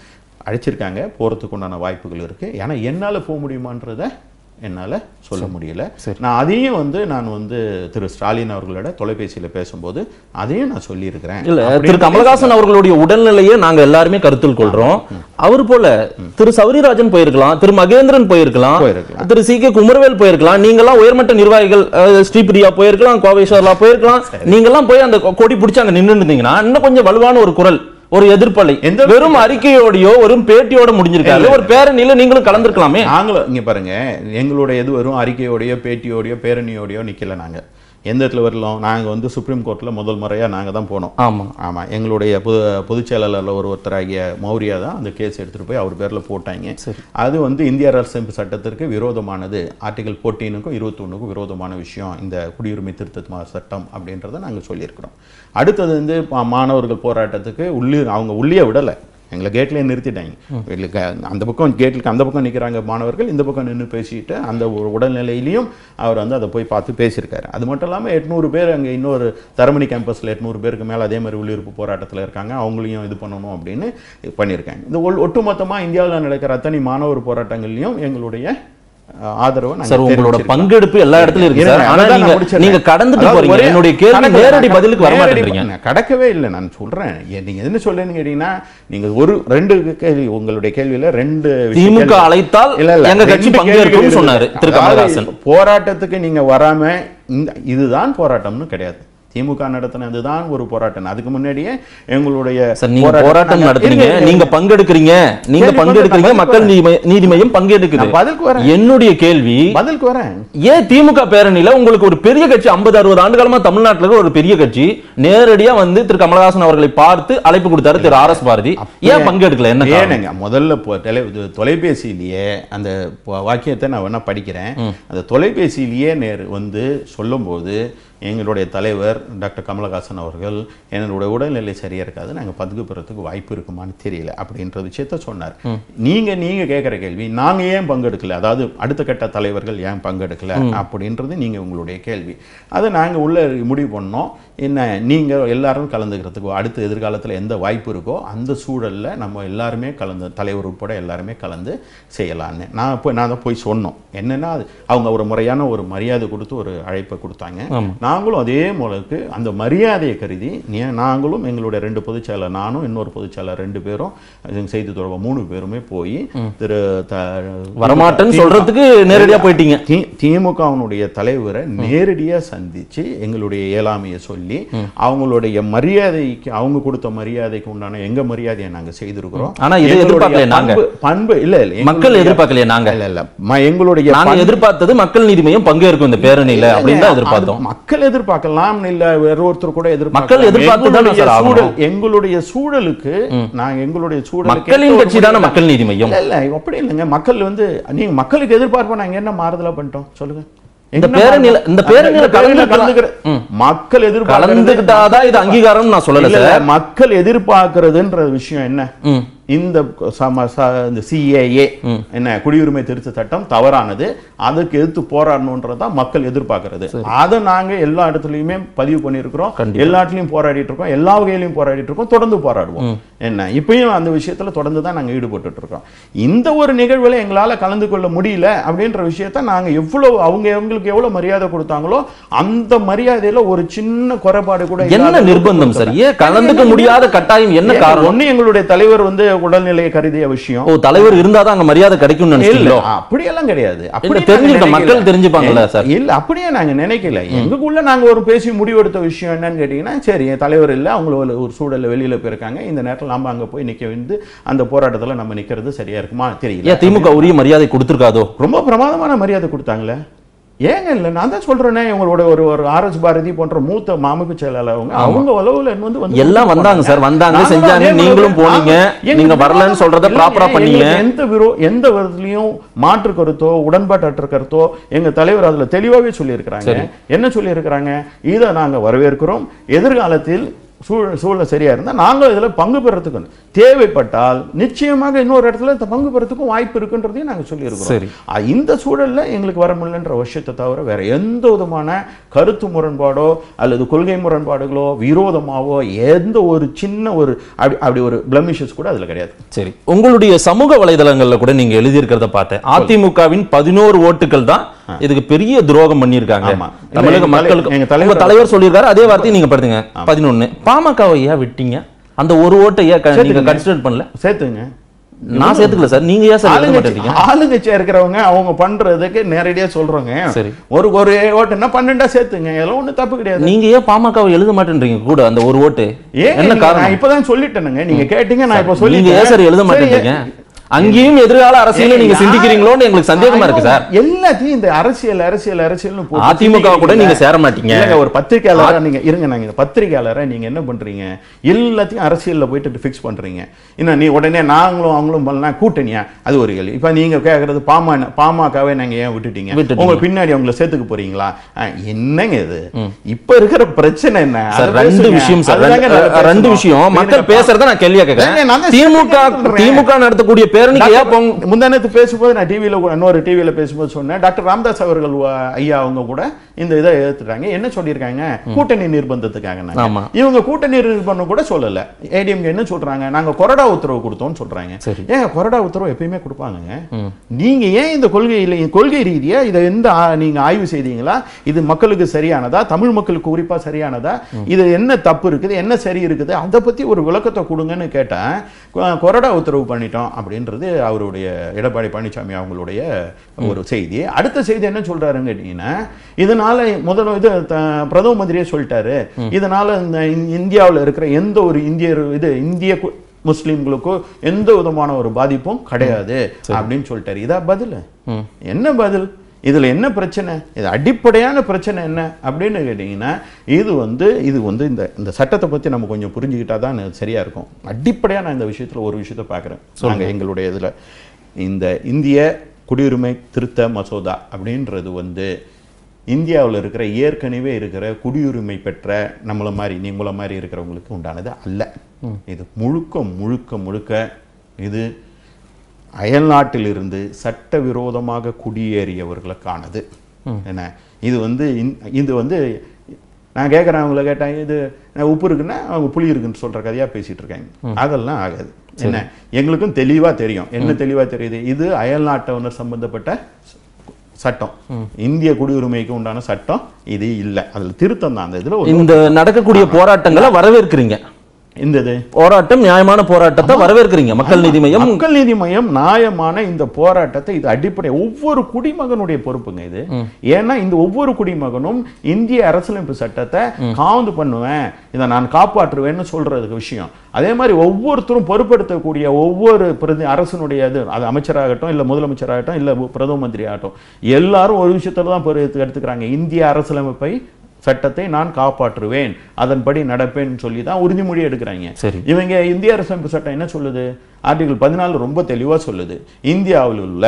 அழைச்சிருக்காங்க போகிறதுக்கு உண்டான வாய்ப்புகள் இருக்கு ஏன்னா என்னால் போக முடியுமான்றத என்னால் சொல்ல முடியல நான் அதையும் வந்து நான் வந்து திரு ஸ்டாலின் அவர்களோட தொலைபேசியில் பேசும்போது அதையும் நான் சொல்லியிருக்கிறேன் இல்ல திரு அப்படின்னு கமலஹாசன் அவர்களுடைய உடல்நிலையை நாங்க எல்லாருமே கருத்தில் கொள்றோம் அவர் போல திரு சௌரிராஜன் போயிருக்கலாம் திரு மகேந்திரன் போயிருக்கலாம் போயிருக்கலாம். திரு சி கே குமரவேல் போயிருக்கலாம் நீங்கெல்லாம் உயர்மட்ட நிர்வாகிகள் அஹ், ஸ்ரீபிரியா போயிருக்கலாம் கோவை ஷர்லா போயிருக்கலாம் நீங்கெல்லாம் போய் அந்த கொடி பிடிச்சு அங்க நின்று இருந்தீங்கன்னா இன்னும் கொஞ்சம் வலுவான ஒரு குரல் ஒரு எதிர்ப்பலை எந்த- வெறும் அறிக்கையோடயோ வெறும் பேட்டியோட முடிஞ்சிருக்காரு ஒரு பேரணியில நீங்களும் கலந்துருக்கலாமே நாங்களும் இங்க பாருங்க எங்களுடைய இது வரும் அறிக்கையோடையோ பேட்டியோடையோ பேரணியோடையோ நிக்கல நாங்க எந்த இடத்துல வரலாம் நாங்க வந்து சுப்ரீம் கோர்ட்ல முதல் முறையா நாங்க தான் போனோம் ஆமா ஆமா எங்களுடைய பொது பொதுச் செயலாளர்ல ஒரு ஒருத்தராகிய மௌரியா தான் அந்த கேஸ் எடுத்துட்டு போய் அவர் பேர்ல போட்டாங்க அது வந்து இந்திய அரசியல் சட்டத்திற்கு விரோதமானது ஆர்டிகல் ஃபோர்டீனுக்கும் இருபத்தொன்னுக்கும் விரோதமான விஷயம் இந்த குடியுரிமை திருத்த மா- சட்டம் அப்படின்றத நாங்க சொல்லியிருக்கிறோம் அடுத்தது வந்து பா- மாணவர்கள் போராட்டத்துக்கு உள்ளே அவங்க உள்ளே விடலை எங்களை கேட்லேயே நிறுத்திட்டாங்க எங்களுக்கு அந்த பக்கம் கேட்டுக்கு அந்த பக்கம் நிற்கிறாங்க மாணவர்கள் இந்த பக்கம் நின்று பேசிட்டு அந்த ஒரு உடல்நிலையிலையும் அவர் வந்து அதை போய் பார்த்து பேசியிருக்காரு அது மட்டும் இல்லாமல் எட்நூறு பேர் அங்கே இன்னொரு தரமணி கேம்பஸில் எட்நூறு பேருக்கு மேலே அதே மாதிரி உள்ளிருப்பு போராட்டத்தில் இருக்காங்க அவங்களையும் இது பண்ணணும் அப்படின்னு பண்ணியிருக்காங்க இந்த ஒல் ஒட்டுமொத்தமாக இந்தியாவில் நடக்கிற அத்தனை மாணவர் போராட்டங்கள்லையும் எங்களுடைய அஹ், ஆதரவை நாங்க சார் உங்களோட தெரிவிச்சிருக்கோம். பங்கெடுப்பு எல்லா இடத்துலயும் இருக்கு சார் இருங்க, ஆனா அதான் நான் நீங்க முடிச்சிடுறேன். நீங்க கடந்துட்டு அதாவது போறீங்க ஒரே- என்னுடைய கேள்வி கடக்கல, நேரடி நான் பதிலுக்கு வர நேரடி மாட்டேங்கிறீங்க நான் கடக்கவே இல்லை நான் சொல்றேன் ஏ, நீங்க என்ன சொல்லுன்னு கேட்டீங்கன்னா நீங்க ஒரு ரெண்டு கேள்வி உங்களுடைய கேள்வியில ரெண்டு விஷயம் திமுக கேள்வி. அழைத்தால் இல்ல, இல்ல, எங்க கட்சி ரெண்டு பங்கேற்கும்னு கேள்விகள் சொன்னாரு இருக்கு. திரு அதாவது கமலஹாசன் போராட்டத்துக்கு நீங்க வராம இந்த இதுதான் போராட்டம்னு கிடையாது திமுக நடத்தினது தான் ஒரு போராட்டம் அதுக்கு முன்னாடியே எங்களுடைய சார் நீங்க போராட்டம் போராட்டம் நாங்க- நடத்துறீங்க இருங்க, இருங்க. நீங்க பங்கெடுக்கிறீங்க நீங்க சரி, பங்கெடுக்கிறீங்க பதில் மக்கள் வரேன். நீதிம- நீதிமய்யம் பங்கெடுக்குது நான் பதிலுக்கு வரேன். என்னுடைய கேள்வி பதிலுக்கு வரேன் ஏன் திமுக பேரணியில உங்களுக்கு ஒரு பெரிய கட்சி 50 அறுபது ஆண்டு காலமா தமிழ்நாட்டுல இருக்கிற ஒரு பெரிய கட்சி நேரடியா வந்து திரு கமலஹாசன் அவர்களை பார்த்து அழைப்பு கொடுத்தாரு திரு ஆர் எஸ் பாரதி ஏன் பங்கெடுக்கல என்ன காரணம்? ஏனுங்க முதல்ல பொ- தொலை இது தொலைபேசியிலேயே அந்த வ- வாக்கியத்தை நான் வேணா படிக்கிறேன் அந்த தொலைபேசியிலேயே நேர் வந்து சொல்லும்போது எங்களுடைய தலைவர் டாக்டர் கமலஹாசன் அவர்கள் என்னுடைய உடல்நிலை சரியா இருக்காது நாங்க பதுக்கு பெறத்துக்கு வாய்ப்பு இருக்குமான்னு தெரியல அப்படின்ற விஷயத்த சொன்னார் நீங்க நீங்க கேட்குற கேள்வி நாங்க ஏன் பங்கெடுக்கல அதாவது அடுத்த கட்ட தலைவர்கள் ஏன் பங்கெடுக்கல அப்படின்றது நீங்க உங்களுடைய கேள்வி அதை நாங்க உள்ள முடிவு பண்ணோம் என்ன நீங்க எல்லாரும் கலந்துக்கிறதுக்கு அடுத்த எதிர்காலத்துல எந்த வாய்ப்பு இருக்கோ அந்த சூழல்ல நம்ம எல்லாருமே கலந்து தலைவர் உட்பட எல்லாருமே கலந்து செய்யலான்னு நான் போய் நான் தான் போய் சொன்னோம் என்னன்னா அது அவங்க ஒரு முறையான ஒரு மரியாதை கொடுத்து ஒரு அழைப்பை கொடுத்தாங்க நாங்களும் அதே மூலக்கு அந்த மரியாதையை கருதி நீ- நாங்களும் எங்களுடைய ரெண்டு பொதுச் செயலர் நானும் இன்னொரு பொதுச் செயலர் ரெண்டு பேரும் இது செய்தி தொடர்பு மூணு பேருமே போய் திரு த- வரமாட்டேன்னு திமுக சொல்றதுக்கு நேரடியா போயிட்டீங்க தி- திமுகவினுடைய தலைவரை நேரடியா சந்திச்சு எங்களுடைய இயலாமையை சொல்லி அவங்களுடைய மரியாதைக்கு அவங்க கொடுத்த மரியாதைக்கு உண்டான எங்க மரியாதையை நாங்க செய்திருக்கிறோம் ஆனா இதை எங்களுடைய எதிர்பார்க்கலையே நாங்க. பண்பு- பண்பு இல்ல இல்ல மக்கள் எங்களுடைய- எதிர்பார்க்கலையே நாங்க. இல்ல இல்ல ம- எங்களுடைய நாங்க பண்பு- எதிர்பார்த்தது மக்கள் நீதிமய்யம் பங்கேற்கும் இந்த பேரணியில அப்படின்னு தான் அது எதிர்பார்த்தோம் மக்கள் எதிர்பார்க்கலாம் இல்ல வேற ஒருத்தர் கூட எதிர்பார்க்கலாம் மக்கள் எதிர்பார்த்து தானே எங்களுடைய சார் ஆகணும். சூழல் எங்களுடைய சூழலுக்கு நாங்க எங்களுடைய சூழலுக்கு மக்களின் ஏற்ற ஒரு கட்சி தானே முடிவு மக்கள் நீதி மையம் இல்ல இல்ல அப்படி இல்லைங்க மக்கள் வந்து நீங்க மக்களுக்கு எதிர்பார்ப்போம் நாங்க என்ன மாறுதலா பண்ணிட்டோம் சொல்லுங்க இந்த என்ன பேரணியில- மாறுதல்? இந்த பேரணியில அந்த பேரணியில கலந்துக்கிற- கலந்துக்கிற மக்கள் எதிர்பார்க்கறது கலந்துக்கிட்டாதான் இது அங்கீகாரம் நான் சொல்லல இல்ல, இல்ல, சார் மக்கள் எதிர்பார்க்கறதுன்ற விஷயம் என்ன ம். இந்த சம- ச- இந்த சிஏஏ என்ன குடியுரிமை திருத்த சட்டம் தவறானது அதுக்கு எதிர்த்து போராடணுன்றதான் மக்கள் எதிர்பார்க்கறது அதை நாங்க எல்லா இடத்துலயுமே பதிவு பண்ணியிருக்கிறோம் எல்லா இடத்துலயும் போராடிட்டு இருக்கோம் எல்லா வகையிலையும் போராடிட்டு இருக்கோம் தொடர்ந்து போராடுவோம் என்ன இப்பயும் அந்த விஷயத்துல தொடர்ந்து தான் நாங்க ஈடுபட்டு இருக்கோம் இந்த ஒரு நிகழ்வுல எங்களால கலந்து கொள்ள முடியல அப்படின்ற விஷயத்த நாங்க எவ்வளவு அவங்க எங்களுக்கு எவ்வளவு மரியாதை கொடுத்தாங்களோ அந்த மரியாதையில ஒரு சின்ன குறைபாடு கூட என்ன இல்லாத நிர்பந்தம் சார் ஏன் கலந்துக்க முடியாத கட்டாயம் என்ன ஏன் காரணம் ஒண்ணு எங்களுடைய தலைவர் வந்து உடல்நிலையை கருதிய விஷயம் ஓ தலைவர் இருந்தாதான் அங்க மரியாதை கிடைக்கும்னு இல்ல நினைச்சீங்களோ அப்படியெல்லாம் கிடையாது அப்படி இல்ல, நாங்க தெரிஞ்சுக்க, நினைக்கல. மக்கள் தெரிஞ்சுப்பாங்கல்ல, இல்ல, சார்? இல்ல அப்படியே நாங்க நினைக்கல எங்களுக்குள்ள நாங்க ஒரு பேசி முடிவெடுத்த விஷயம் என்னன்னு கேட்டீங்கன்னா சரி என் தலைவர் இல்ல அவங்க ஒரு- ஒரு சூழல்ல வெளியில போயிருக்காங்க இந்த நேரத்துல நம்ம அங்க போய் நிக்க வந்து அந்த போராட்டத்துல நம்ம நிக்கிறது சரியா இருக்குமா தெரியல ஏன் திமுக உரிய மரியாதை கொடுத்திருக்காதோ ரொம்ப பிரமாதமான மரியாதை கொடுத்தாங்களே ஏங்க இல்ல நான் தான் சொல்றேனே இவங்களோட ஒரு ஒரு ஆர் எஸ் பாரதி போன்ற மூத்த அமைப்பு செயலாளர் அவங்க அவங்க உளவுல வந்து வந்து எல்லாம் வந்தாங்க சார், வந்தாங்க, நாங்களும் செஞ்சாங்க, அதே நீங்களும் மாதிரி- போனீங்க, எங்களுக்கு நீங்க வரலன்னு சொல்றத இல்லைங்க, proper ஆ பண்ணீங்க. எங்களுக்கு எந்த விரோ எந்த விதத்துலயும் மாற்று கருத்தோ உடன்பாட்டற்ற கருத்தோ எங்க தலைவர் அதுல தெளிவாவே சொல்லியிருக்கிறாங்க என்ன சொல்லியிருக்கிறாங்க இதை நாங்க வரவேற்கிறோம் எதிர்காலத்தில் சூழல் சூழல் சரியா இருந்தா நாங்களும் இதுல பங்கு பெறத்துக்கு வந்து தேவைப்பட்டால் நிச்சயமாக இன்னொரு இடத்துல இந்த பங்கு பெறத்துக்கும் வாய்ப்பு இருக்குன்றதையும் நாங்க சொல்லியிருக்கிறோம் சரி. அ, இந்த சூழல்ல எங்களுக்கு வர முடியலன்ற விஷயத்தை தவிர வேற எந்த விதமான கருத்து முரண்பாடோ அல்லது கொள்கை முரண்பாடுகளோ விரோதமாவோ எந்த ஒரு சின்ன ஒரு அப்படி அப்படி ஒரு பிளமிஷஸ் கூட அதுல கிடையாது சரி உங்களுடைய சமூக வலைதளங்கள்ல கூட நீங்க எழுதியிருக்கிறத பார்த்தேன் அதிமுகவின் பதினோரு ஓட்டுகள் தான் இதுக்கு பெரிய துரோகம் பண்ணியிருக்காங்க ஆமா. தமிழக எங்க தலை- மக்களுக்கு எங்க உங்க தலைவர் தலைவர் சொல்லியிருக்காரு அதே வார்த்தையை நீங்க படுத்துங்க பதினொன்னு பாமகவை ஏன் விட்டீங்க அந்த ஒரு ஓட்டை ஏன் க- நீங்க சேர்த்துக்கங்க. கன்சிடர் பண்ணல சேர்த்துங்க நான் சேர்த்துக்கல சார் நீங்க ஏன் சார் எழுத ஆளுங்கட்சி மாட்டேங்கிறீங்க ஆளுங்கட்சியா இருக்கிறவங்க அவங்க பண்றதுக்கு நேரடியா சொல்றோங்க சரி. ஒரு ஒரு ஓட்டுன்னா பன்னெண்டா சேர்த்துங்க இதெல்லாம் ஒண்ணும் தப்பு கிடையாது நீங்க ஏன் பாமகவை எழுத மாட்டேன்றீங்க கூட அந்த ஒரு ஓட்டு ஏன் என்ன நான் காரணம் இப்பதான் சொல்லிட்டேனுங்க நீங்க கேட்டீங்க நான் இப்ப நீங்க சொல்லிட்டேன் ஏன் சார் எழுத சரி, மாட்டேன்றீங்க அங்கேயும் எதிர்கால அரசியலை நீங்க ஏய், சிந்திக்கிறீங்களோன்னு எங்களுக்கு சந்தேகமா இருக்கு சார் எல்லாத்தையும் இந்த அரசியல் அரசியல் அரசியல்னு போட்டு அதிமுக கூட நீங்க சேர மாட்டீங்க இல்லைங்க, ஒரு பத்திரிக்கையாளரா நீங்க இருங்க நாங்க இந்த பத்திரிக்கையாளரா நீங்க என்ன பண்றீங்க எல்லாத்தையும் அரசியல்ல போயிட்டு ஃபிக்ஸ் பண்றீங்க இன்னும் நீ உடனே நாங்களும் அவங்களும் பண்ணலாம் கூட்டணியா அது ஒரு கேள்வி இப்ப நீங்க கேக்குறது பாமா பாமகவே நாங்க ஏன் விட்டுட்டீங்க விட்டுட்டீங்க. உங்க பின்னாடி அவங்கள சேர்த்துக்க போறீங்களா அஹ், என்னங்க இது இப்ப இருக்கிற பிரச்சனை என்ன சார் அதை ரெண்டு பேசுங்க. விஷயம் சார் அதுதாங்க ரெண்டு- நான் ரெண்டு பேசணும். விஷயம் மக்கள் இருங்க, பேசுறத நான் கேள்வியா ஏங்க, கேட்கிறேன் நான் தான் திமுக சொல்றேன். திமுக நடத்தக்கூடிய பேரணிக்கு ஏன் பொங்க முந்தானத்து பேசும்போது நான் டிவியில் இன்னொரு டிவியில் பேசும்போது சொன்னேன் டாக்டர் ராமதாஸ் அவர்கள் வ- ஐயா அவங்க கூட இந்த இதை எதிர்த்துட்டாங்க என்ன சொல்லியிருக்காங்க கூட்டணி நிர்பந்தத்துக்காக ஆமா. இவங்க கூட்டணி நிர்பந்தம் கூட சொல்லல ஏடிஎம்கே என்ன சொல்றாங்க நாங்க கொறடா உத்தரவு கொடுத்தோம்னு சொல்றாங்க சரி. ஏங்க கொறடா உத்தரவு எப்பயுமே கொடுப்பாங்க நீங்க ஏன் இந்த கொள்கையில கொள்கை ரீதியா இதை எந்த ஆ- நீங்க ஆய்வு செய்தீங்களா இது மக்களுக்கு சரியானதா தமிழ் மக்களுக்கு குறிப்பா சரியானதா இது என்ன தப்பு இருக்குது என்ன சரி இருக்குது அதை பத்தி ஒரு விளக்கத்தை கொடுங்கன்னு கேட்டேன் கொ- கொறடா உத்தரவு பண்ணிட்டோம் அப்படின்றது அவருடைய எடப்பாடி பழனிசாமி அவங்களுடைய ஒரு செய்தி அடுத்த செய்தி என்ன சொல்றாருன்னு கேட்டீங்கன்னா இதனால முதல்ல இது த- பிரதம மந்திரியே சொல்லிட்டாரு இதனால இந்த இந்- இந்தியாவுல இருக்கிற எந்த ஒரு இந்தியர் இது இந்திய கு- முஸ்லிம்களுக்கோ எந்த விதமான ஒரு பாதிப்பும் கிடையாது அப்படின்னு சொல்லிட்டாரு இதா பதில் என்ன பதில் இதுல என்ன பிரச்சனை இது அடிப்படையான பிரச்சனை என்ன அப்படின்னு கேட்டீங்கன்னா இது வந்து இது வந்து இந்த இந்த சட்டத்தை பத்தி நம்ம கொஞ்சம் புரிஞ்சுக்கிட்டா தான் அது சரியா இருக்கும் அடிப்படையா நான் இந்த விஷயத்துல ஒரு விஷயத்தை பார்க்குறேன் நாங்க எங்களுடைய இதுல இந்த இந்திய குடியுரிமை திருத்த மசோதா அப்படின்றது வந்து இந்தியாவில் இருக்கிற ஏற்கனவே இருக்கிற குடியுரிமை பெற்ற நம்மள மாதிரி நீங்கள மாதிரி இருக்கிறவங்களுக்கு உண்டானது அல்ல இது முழுக்க முழுக்க முழுக்க இது அயல்நாட்டிலிருந்து சட்டவிரோதமாக குடியேறியவர்களுக்கானது என்ன இது வந்து இந்- இது வந்து நான் கேட்குறேன் அவங்கள கேட்டேன் இது நான் உப்பு இருக்குன்னா அவங்க புளி இருக்குன்னு சொல்ற கதையா பேசிட்டு இருக்காங்க அதெல்லாம் ஆகாது என்ன எங்களுக்கும் தெளிவா தெரியும் என்ன தெளிவா தெரியுது இது அயல்நாட்டவனர் சம்பந்தப்பட்ட ச- சட்டம் இந்திய குடியுரிமைக்கு உண்டான சட்டம் இது இல்ல அதுல திருத்தம் தான் அந்த இதுல ஒரு- இந்த நடக்கக்கூடிய போராட்டங்களை வரவேற்கிறீங்க இந்த இது போராட்டம் நியாயமான போராட்டத்தை வரவேற்கிறீங்க மக்கள் நீதி மையம் மக்கள் நீதி மையம் நியாயமான இந்த போராட்டத்தை இது அடிப்படை ஒவ்வொரு குடிமகனுடைய பொறுப்புங்க இது ஏன்னா இந்த ஒவ்வொரு குடிமகனும் இந்திய அரசியலமைப்பு சட்டத்தை காந்து பண்ணுவேன் இதை நான் காப்பாற்றுவேன்னு சொல்றதுக்கு விஷயம் அதே மாதிரி ஒவ்வொருத்தரும் பொறுப்பெடுத்தக்கூடிய ஒவ்வொரு பிரதி அரசனுடைய இது அது அமைச்சராகட்டும் இல்ல முதலமைச்சராகட்டும் இல்ல பிரதம மந்திரி ஆகட்டும் எல்லாரும் ஒரு விஷயத்துல தான் பொறுப்பு எடுத்துக்கிறாங்க இந்திய அரசியலமைப்பை சட்டத்தை நான் காப்பாற்றுவேன் அதன்படி நடப்பேன்னு சொல்லி தான் உறுதிமொழி எடுக்கிறாங்க சரி. இவங்க இந்திய அரசமைப்பு சட்டம் என்ன சொல்லுது ஆர்டிகல் பதினாலு ரொம்ப தெளிவா சொல்லுது இந்தியாவில் உள்ள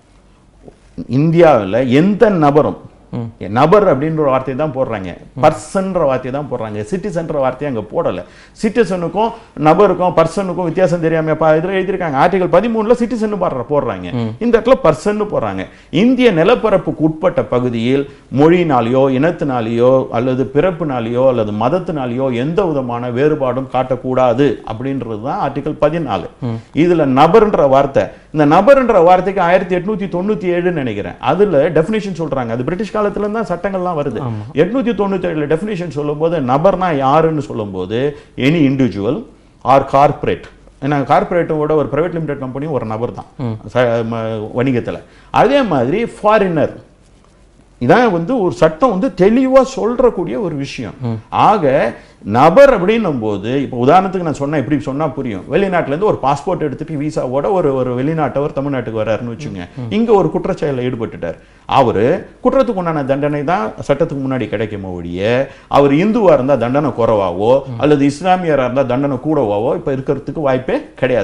இந்தியாவில் எந்த நபரும் நபர் அப்படின்ற ஒரு வார்த்தையை தான் போடுறாங்க பர்சன்ற வார்த்தையை தான் போடுறாங்க சிட்டிசன்ற வார்த்தையை அங்க போடல சிட்டிசனுக்கும் நபருக்கும் பர்சனுக்கும் வித்தியாசம் தெரியாம பா- இதுல எழுதியிருக்காங்க ஆர்டிகல் பதிமூணுல சிட்டிசன் பாடுற போடுறாங்க இந்த இடத்துல பர்சன் போடுறாங்க இந்திய நிலப்பரப்புக்கு உட்பட்ட பகுதியில் மொழினாலேயோ இனத்தினாலேயோ அல்லது பிறப்பினாலேயோ அல்லது மதத்தினாலேயோ எந்த விதமான வேறுபாடும் காட்டக்கூடாது அப்படின்றது தான் ஆர்டிகல் பதினாலு இதுல நபர்ன்ற வார்த்தை இந்த நபர்ன்ற வார்த்தைக்கு ஆயிரத்தி எட்நூத்தி தொண்ணூத்தி ஏழுன்னு நினைக்கிறேன் அதுல டெஃபினேஷன் சொல்றாங்க அது பிரிட்டிஷ் காலத்துல இருந்து தான் சட்டங்கள்லாம் வருது எட்நூத்தி தொண்ணூத்தி ஏழுல டெஃபினேஷன் சொல்லும்போது நபர்னா யாருன்னு சொல்லும்போது எனி இண்டிவிஜுவல் ஆர் கார்ப்பரேட் ஏன்னா கார்ப்பரேட்டோட ஒரு பிரைவேட் லிமிடெட் கம்பெனியும் ஒரு நபர் தான் ச- ம- வணிகத்துல அதே மாதிரி ஃபாரினர் இதான் வந்து ஒரு சட்டம் வந்து தெளிவா சொல்றக்கூடிய ஒரு விஷயம் ஆக நபர் அப்படின்னும் போது இப்போ உதாரணத்துக்கு நான் சொன்னா இப்படி சொன்னா புரியும் வெளிநாட்டுல இருந்து ஒரு பாஸ்போர்ட் எடுத்துட்டு விசாவோட ஒரு ஒரு வெளிநாட்டவர் தமிழ்நாட்டுக்கு வர்றாருன்னு வச்சுங்க இங்க ஒரு குற்றச்செயலில் ஈடுபட்டுட்டார் அவரு குற்றத்துக்கு உண்டான தண்டனை தான் சட்டத்துக்கு முன்னாடி கிடைக்குமோ ஒழிய அவர் இந்துவா இருந்தா தண்டனை குறைவாவோ அல்லது இஸ்லாமியரா இருந்தா தண்டனை கூடவாவோ இப்ப இருக்கிறதுக்கு வாய்ப்பே கிடையாது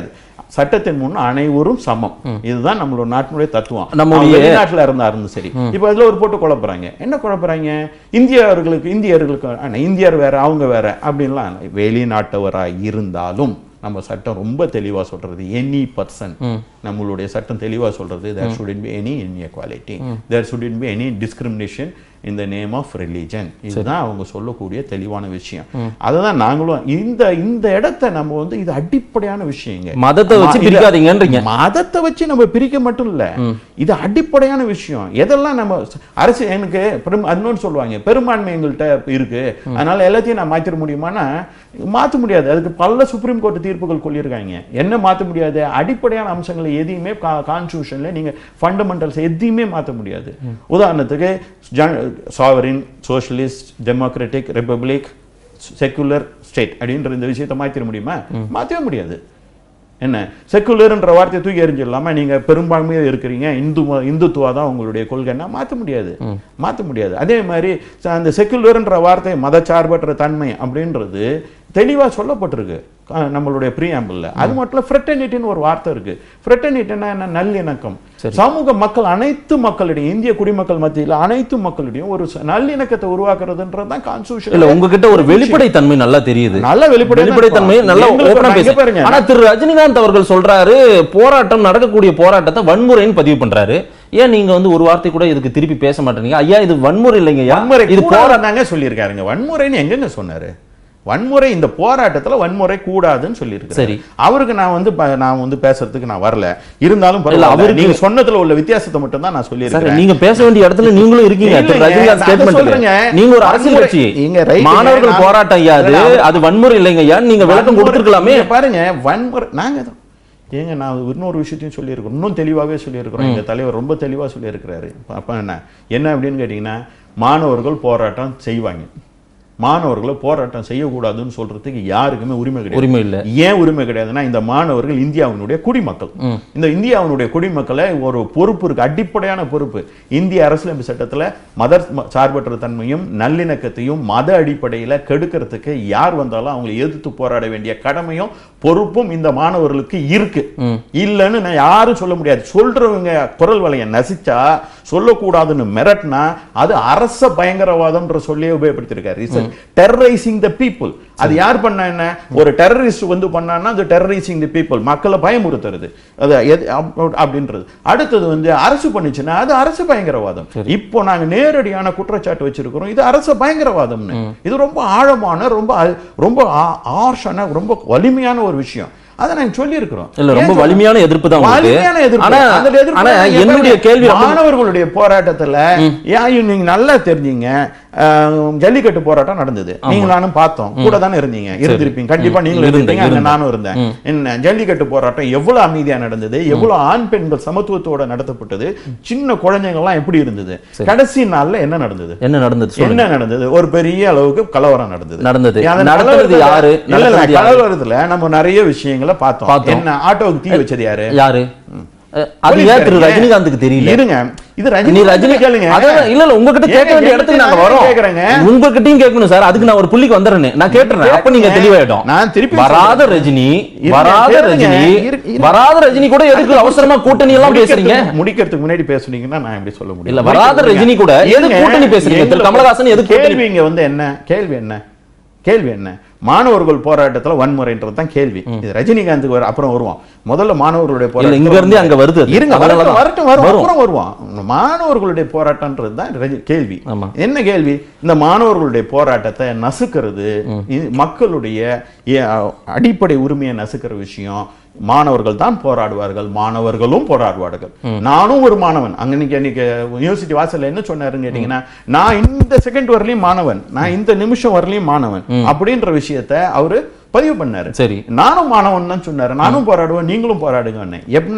சட்டத்தின் முன் அனைவரும் சமம் இதுதான் நம்மளோட நாட்டினுடைய தத்துவம் நம்முடைய- அவங்க வெளிநாட்டுல இருந்தாலும் சரி இப்ப அதுல ஒரு போட்டு குழப்புறாங்க என்ன குழப்புறாங்க இந்தியர்களுக்கு இந்தியர்களுக்கு ஆனா, இந்தியர் வேற அவங்க வேற அப்படின்லாம் இல்ல. வெளிநாட்டவரா இருந்தாலும் நம்ம சட்டம் ரொம்ப தெளிவா சொல்றது எனி பர்சன் நம்மளுடைய சட்டம் தெளிவா சொல்றது there shouldn't be any inequality there shouldn't be any discrimination in the name of religion இதுதான் அவங்க சொல்லக்கூடிய தெளிவான விஷயம் அதுதான் நாங்களும் இந்த இந்த இடத்தை நம்ம வந்து இது அடிப்படையான விஷயங்க மதத்தை வச்சு மா- இத- பிரிக்காதீங்கன்றீங்க. மதத்தை வச்சு நம்ம பிரிக்க மட்டும் இல்ல இது அடிப்படையான விஷயம் எதெல்லாம் நம்ம அரசு எனக்கு பெரும் இன்னொன்னு சொல்லுவாங்க பெரும்பான்மை எங்கள்கிட்ட இருக்கு அதனால எல்லாத்தையும் நான் மாத்திர முடியுமானா மாத்த முடியாது அதுக்கு பல சுப்ரீம் கோர்ட் தீர்ப்புகள் சொல்லியிருக்காங்க என்ன மாத்த முடியாது அடிப்படையான அம்சங்களை எதையுமே கான்ஸ்டியூஷன்ல நீங்க ஃபண்டமெண்டல்ஸ் எதையுமே மாத்த முடியாது உதாரணத்துக்கு sovereign socialist democratic republic secular state அப்படின்ற இந்த விஷயத்தை மாத்திர முடியுமா மாத்தவே முடியாது என்ன செக்குலர்ன்ற வார்த்தையை தூக்கி எறிஞ்சிடலாமா நீங்க பெரும்பான்மையா இருக்கிறீங்க இந்து ம- இந்துத்துவா தான் உங்களுடைய கொள்கைன்னா மாத்த முடியாது மாத்த முடியாது அதே மாதிரி ச- அந்த செக்குலர்ன்ற வார்த்தை மதச்சார்பற்ற தன்மை அப்படின்றது தெளிவா சொல்லப்பட்டிருக்கு அஹ், நம்மளுடைய ப்ரீஆம்பிள்ல அது மட்டும் இல்ல ஃப்ரெட்டர்னிட்டின்னு ஒரு வார்த்தை இருக்கு ஃப்ரெட்டர்னிட்டின்னா என்ன நல்லிணக்கம் சமூக மக்கள் அனைத்து மக்களிடையும் இந்திய குடிமக்கள் மத்தியில் அனைத்து மக்களிடையும் ஒரு ச- நல்லிணக்கத்தை உருவாக்குறதுன்றது தான் கான்ஸ்டியூஷன் இல்ல உங்ககிட்ட ஒரு வெளிப்படை தன்மை நல்லா தெரியுது நல்ல வெளிப்படையா தான் வெளிப்படைத்தன்மை இருக்கும். நல்லா எங்களுக்கு ஓபனா நாங்க பேச பாருங்க. ஆனா திரு ரஜினிகாந்த் அவர்கள் சொல்றாரு போராட்டம் நடக்கக்கூடிய போராட்டத்தை வன்முறைன்னு பதிவு பண்றாரு ஏன் நீங்க வந்து ஒரு வார்த்தை கூட இதுக்கு திருப்பி பேச மாட்டேங்க ஐயா இது வன்முறை இல்லைங்க ஐயா வன்முறை இது இது போராட்டாங்க சொல்லியிருக்காருங்க வன்முறைன்னு எங்கங்க சொன்னாரு வன்முறை இந்த போராட்டத்துல வன்முறை கூடாதுன்னு சொல்லியிருக்காரு சரி. அவருக்கு நான் வந்து ப- நான் வந்து பேசுறதுக்கு நான் வரல இருந்தாலும் இல்ல, பரவாயில்ல அவருக்கு- நீங்க சொன்னதுல உள்ள வித்தியாசத்தை மட்டும் தான் நான் சார் சொல்லியிருக்கேன் நீங்க பேச வேண்டிய இடத்துல நீங்களும் இருக்கீங்க திரு இல்லைங்க, ரஜினிகாந்த் அதை ஸ்டேட்மெண்ட் சொல்றேங்க. நீங்க ஒரு அரசியல் வன்முறை- கட்சி இங்க ரைட்டுங்க, மாணவர்கள் நான்- போராட்டம் ஐயா அது இல்ல, அவர்- அது வன்முறை இல்லைங்க ஐயா நீங்க விளக்கம் வன்முறை- கொடுத்துருக்கலாமே நீங்க பாருங்க வன்முறை நாங்க தான் ஏங்க நான் இன்னொரு விஷயத்தையும் சொல்லியிருக்கிறோம் இன்னும் தெளிவாகவே சொல்லியிருக்கிறோம் எங்க தலைவர் ரொம்ப தெளிவா சொல்லியிருக்கிறாரு அப்ப என்ன என்ன அப்படின்னு கேட்டீங்கன்னா மாணவர்கள் போராட்டம் செய்வாங்க மாணவர்களை போராட்டம் செய்யக்கூடாதுன்னு சொல்றதுக்கு யாருக்குமே உரிமை கிடையாது உரிமை இல்ல ஏன் உரிமை கிடையாதுன்னா இந்த மாணவர்கள் இந்தியாவினுடைய குடிமக்கள் இந்த இந்தியாவினுடைய குடிமக்களை ஒரு பொறுப்பு இருக்கு அடிப்படையான பொறுப்பு இந்திய அரசியலமைப்பு சட்டத்துல மத சார்பற்ற தன்மையும் நல்லிணக்கத்தையும் மத அடிப்படையில கெடுக்கிறதுக்கு யார் வந்தாலும் அவங்களை எதிர்த்து போராட வேண்டிய கடமையும் பொறுப்பும் இந்த மாணவர்களுக்கு இருக்கு இல்லைன்னு நான் யாரும் சொல்ல முடியாது சொல்றவங்க குரல் வலையை நசிச்சா சொல்லக்கூடாதுன்னு மிரட்டினா அது அரச பயங்கரவாதம்ன்ற சொல்லியே உபயோகப்படுத்திருக்காரு டெரரைசிங் த பீப்புள் அது யார் பண்ணா என்ன ஒரு டெரரிஸ்ட் வந்து பண்ணான்னா அது டெரரைசிங் தி பீப்புள் மக்களை பயமுறுத்துறது அது எது- அப்- அப்படின்றது அடுத்தது வந்து அரசு பண்ணுச்சுன்னா அது அரசு பயங்கரவாதம் இப்போ நாங்க நேரடியான குற்றச்சாட்டு வச்சிருக்கிறோம் இது அரசு பயங்கரவாதம்னு இது ரொம்ப ஆழமான ரொம்ப அ- ரொம்ப ஆர்ஷான ரொம்ப வலிமையான ஒரு விஷயம் அதை நாங்க சொல்லி இருக்கிறோம் இல்ல ரொம்ப வலிமையான எதிர்ப்பு தான் உங்களுக்கு வலிமையான எதிர்ப்பு. ஆனா அந்த எதிர்ப்பு ஆனா நீங்க என்னுடைய பாருங்க, கேள்வி ரொம்ப- மாணவர்களுடைய போராட்டத்துல ஏன் நீங்க நல்லா தெரிஞ்சீங்க அஹ், ஜல்லிக்கட்டு போராட்டம் நடந்தது நீங்க நானும் பார்த்தோம் கூட தானே இருந்தீங்க இருந்திருப்பீங்க கண்டிப்பா நீங்களும் இருந்தேன், இருந்தீங்க அங்க இருந்தேன். நானும் இருந்தேன் என்ன ஜல்லிக்கட்டு போராட்டம் எவ்வளவு அமைதியா நடந்தது எவ்வளவு ஆண் பெண்கள் சமத்துவத்தோட நடத்தப்பட்டது சின்ன குழந்தைங்க எல்லாம் எப்படி இருந்தது கடைசி நாள்ல என்ன நடந்தது என்ன நடந்தது சொல்லுங்க என்ன நடந்தது ஒரு பெரிய அளவுக்கு கலவரம் நடந்தது நடந்தது. அந்த நடத்துறது கலவரத்துல- யாரு? இல்ல, இல்ல, நடத்துறது யாரு? கலவரத்துல நம்ம நிறைய விஷயங்களை பார்த்தோம் பார்த்தோம். என்ன ஆட்டோவுக்கு தீ வச்சது யாரு யாரு அஹ், அது ஏன் திரு போலீஸ்காரங்க. ரஜினிகாந்துக்கு தெரியல இருங்க இது நீ ரஜினி ரஜினி கேளுங்க அதான் இல்ல இல்ல உங்ககிட்ட கேட்க ஏங்க, வேண்டிய இடத்துக்கு நாங்க நான் வரோம் கேக்குறேங்க. உங்ககிட்டயும் கேட்கணும் சார் அதுக்கு நான் ஒரு புள்ளிக்கு வந்துடுறேன் நான் கேட்டுறேன் அப்ப நீங்க கேளுங்க. தெளிவாயிடும் நான் திருப்பி வராத சொல்றேன். ரஜினி இருங்க, வராத கேளுங்க. ரஜினி இரு- இரு- வராத ரஜினி கூட எதுக்கு அவசரமா கூட்டணி எல்லாம் பேசுறீங்க முடிக்கிறதுக்கு- முடிக்கிறதுக்கு முன்னாடி பேசுனீங்கன்னா நான் எப்படி சொல்ல முடியும் இல்ல, வராத முடிக்கிறதுக்கு ரஜினி கூட இருங்க. எதுக்கு கூட்டணி பேசுறீங்க? திரு எங்களுக்கு- கமலஹாசன் எதுக்கு கூட்டணி- கேள்வி இங்க வந்து என்ன கேள்வி என்ன கேள்வி என்ன மாணவர்கள் போராட்டத்துல வன்முறைன்றது தான் கேள்வி இது ரஜினிகாந்துக்கு வர அப்புறம் வருவோம் முதல்ல மாணவர்களுடைய போராட்டம் இங்க இருந்தே அங்க வருது அது. இருங்க அதனால வரட்டும் தான். வரட்டும் வரும் வரும். அப்புறம் வருவோம் மாணவர்களுடைய போராட்டம்ன்றது தான் ரஜி- கேள்வி ஆமா. என்ன கேள்வி இந்த மாணவர்களுடைய போராட்டத்தை நசுக்கிறது இது மக்களுடைய ஏ- அடிப்படை உரிமையை நசுக்கிற விஷயம் மாணவர்கள் தான் போராடுவார்கள் மாணவர்களும் போராடுவார்கள் நானும் ஒரு மாணவன் அங்க இன்னைக்கு இன்னைக்கு யூனிவர்சிட்டி வாசல்ல என்ன சொன்னாருன்னு கேட்டீங்கன்னா நான் இந்த செகண்ட் வரலையும் மாணவன் நான் இந்த நிமிஷம் வரலையும் மாணவன் அப்படின்ற விஷயத்த அவரு பதிவு பண்ணாரு சரி நானும் மாணவன் தான் சொன்னாரு நானும் போராடுவேன் நீங்களும் போராடுங்க எப்படின்னா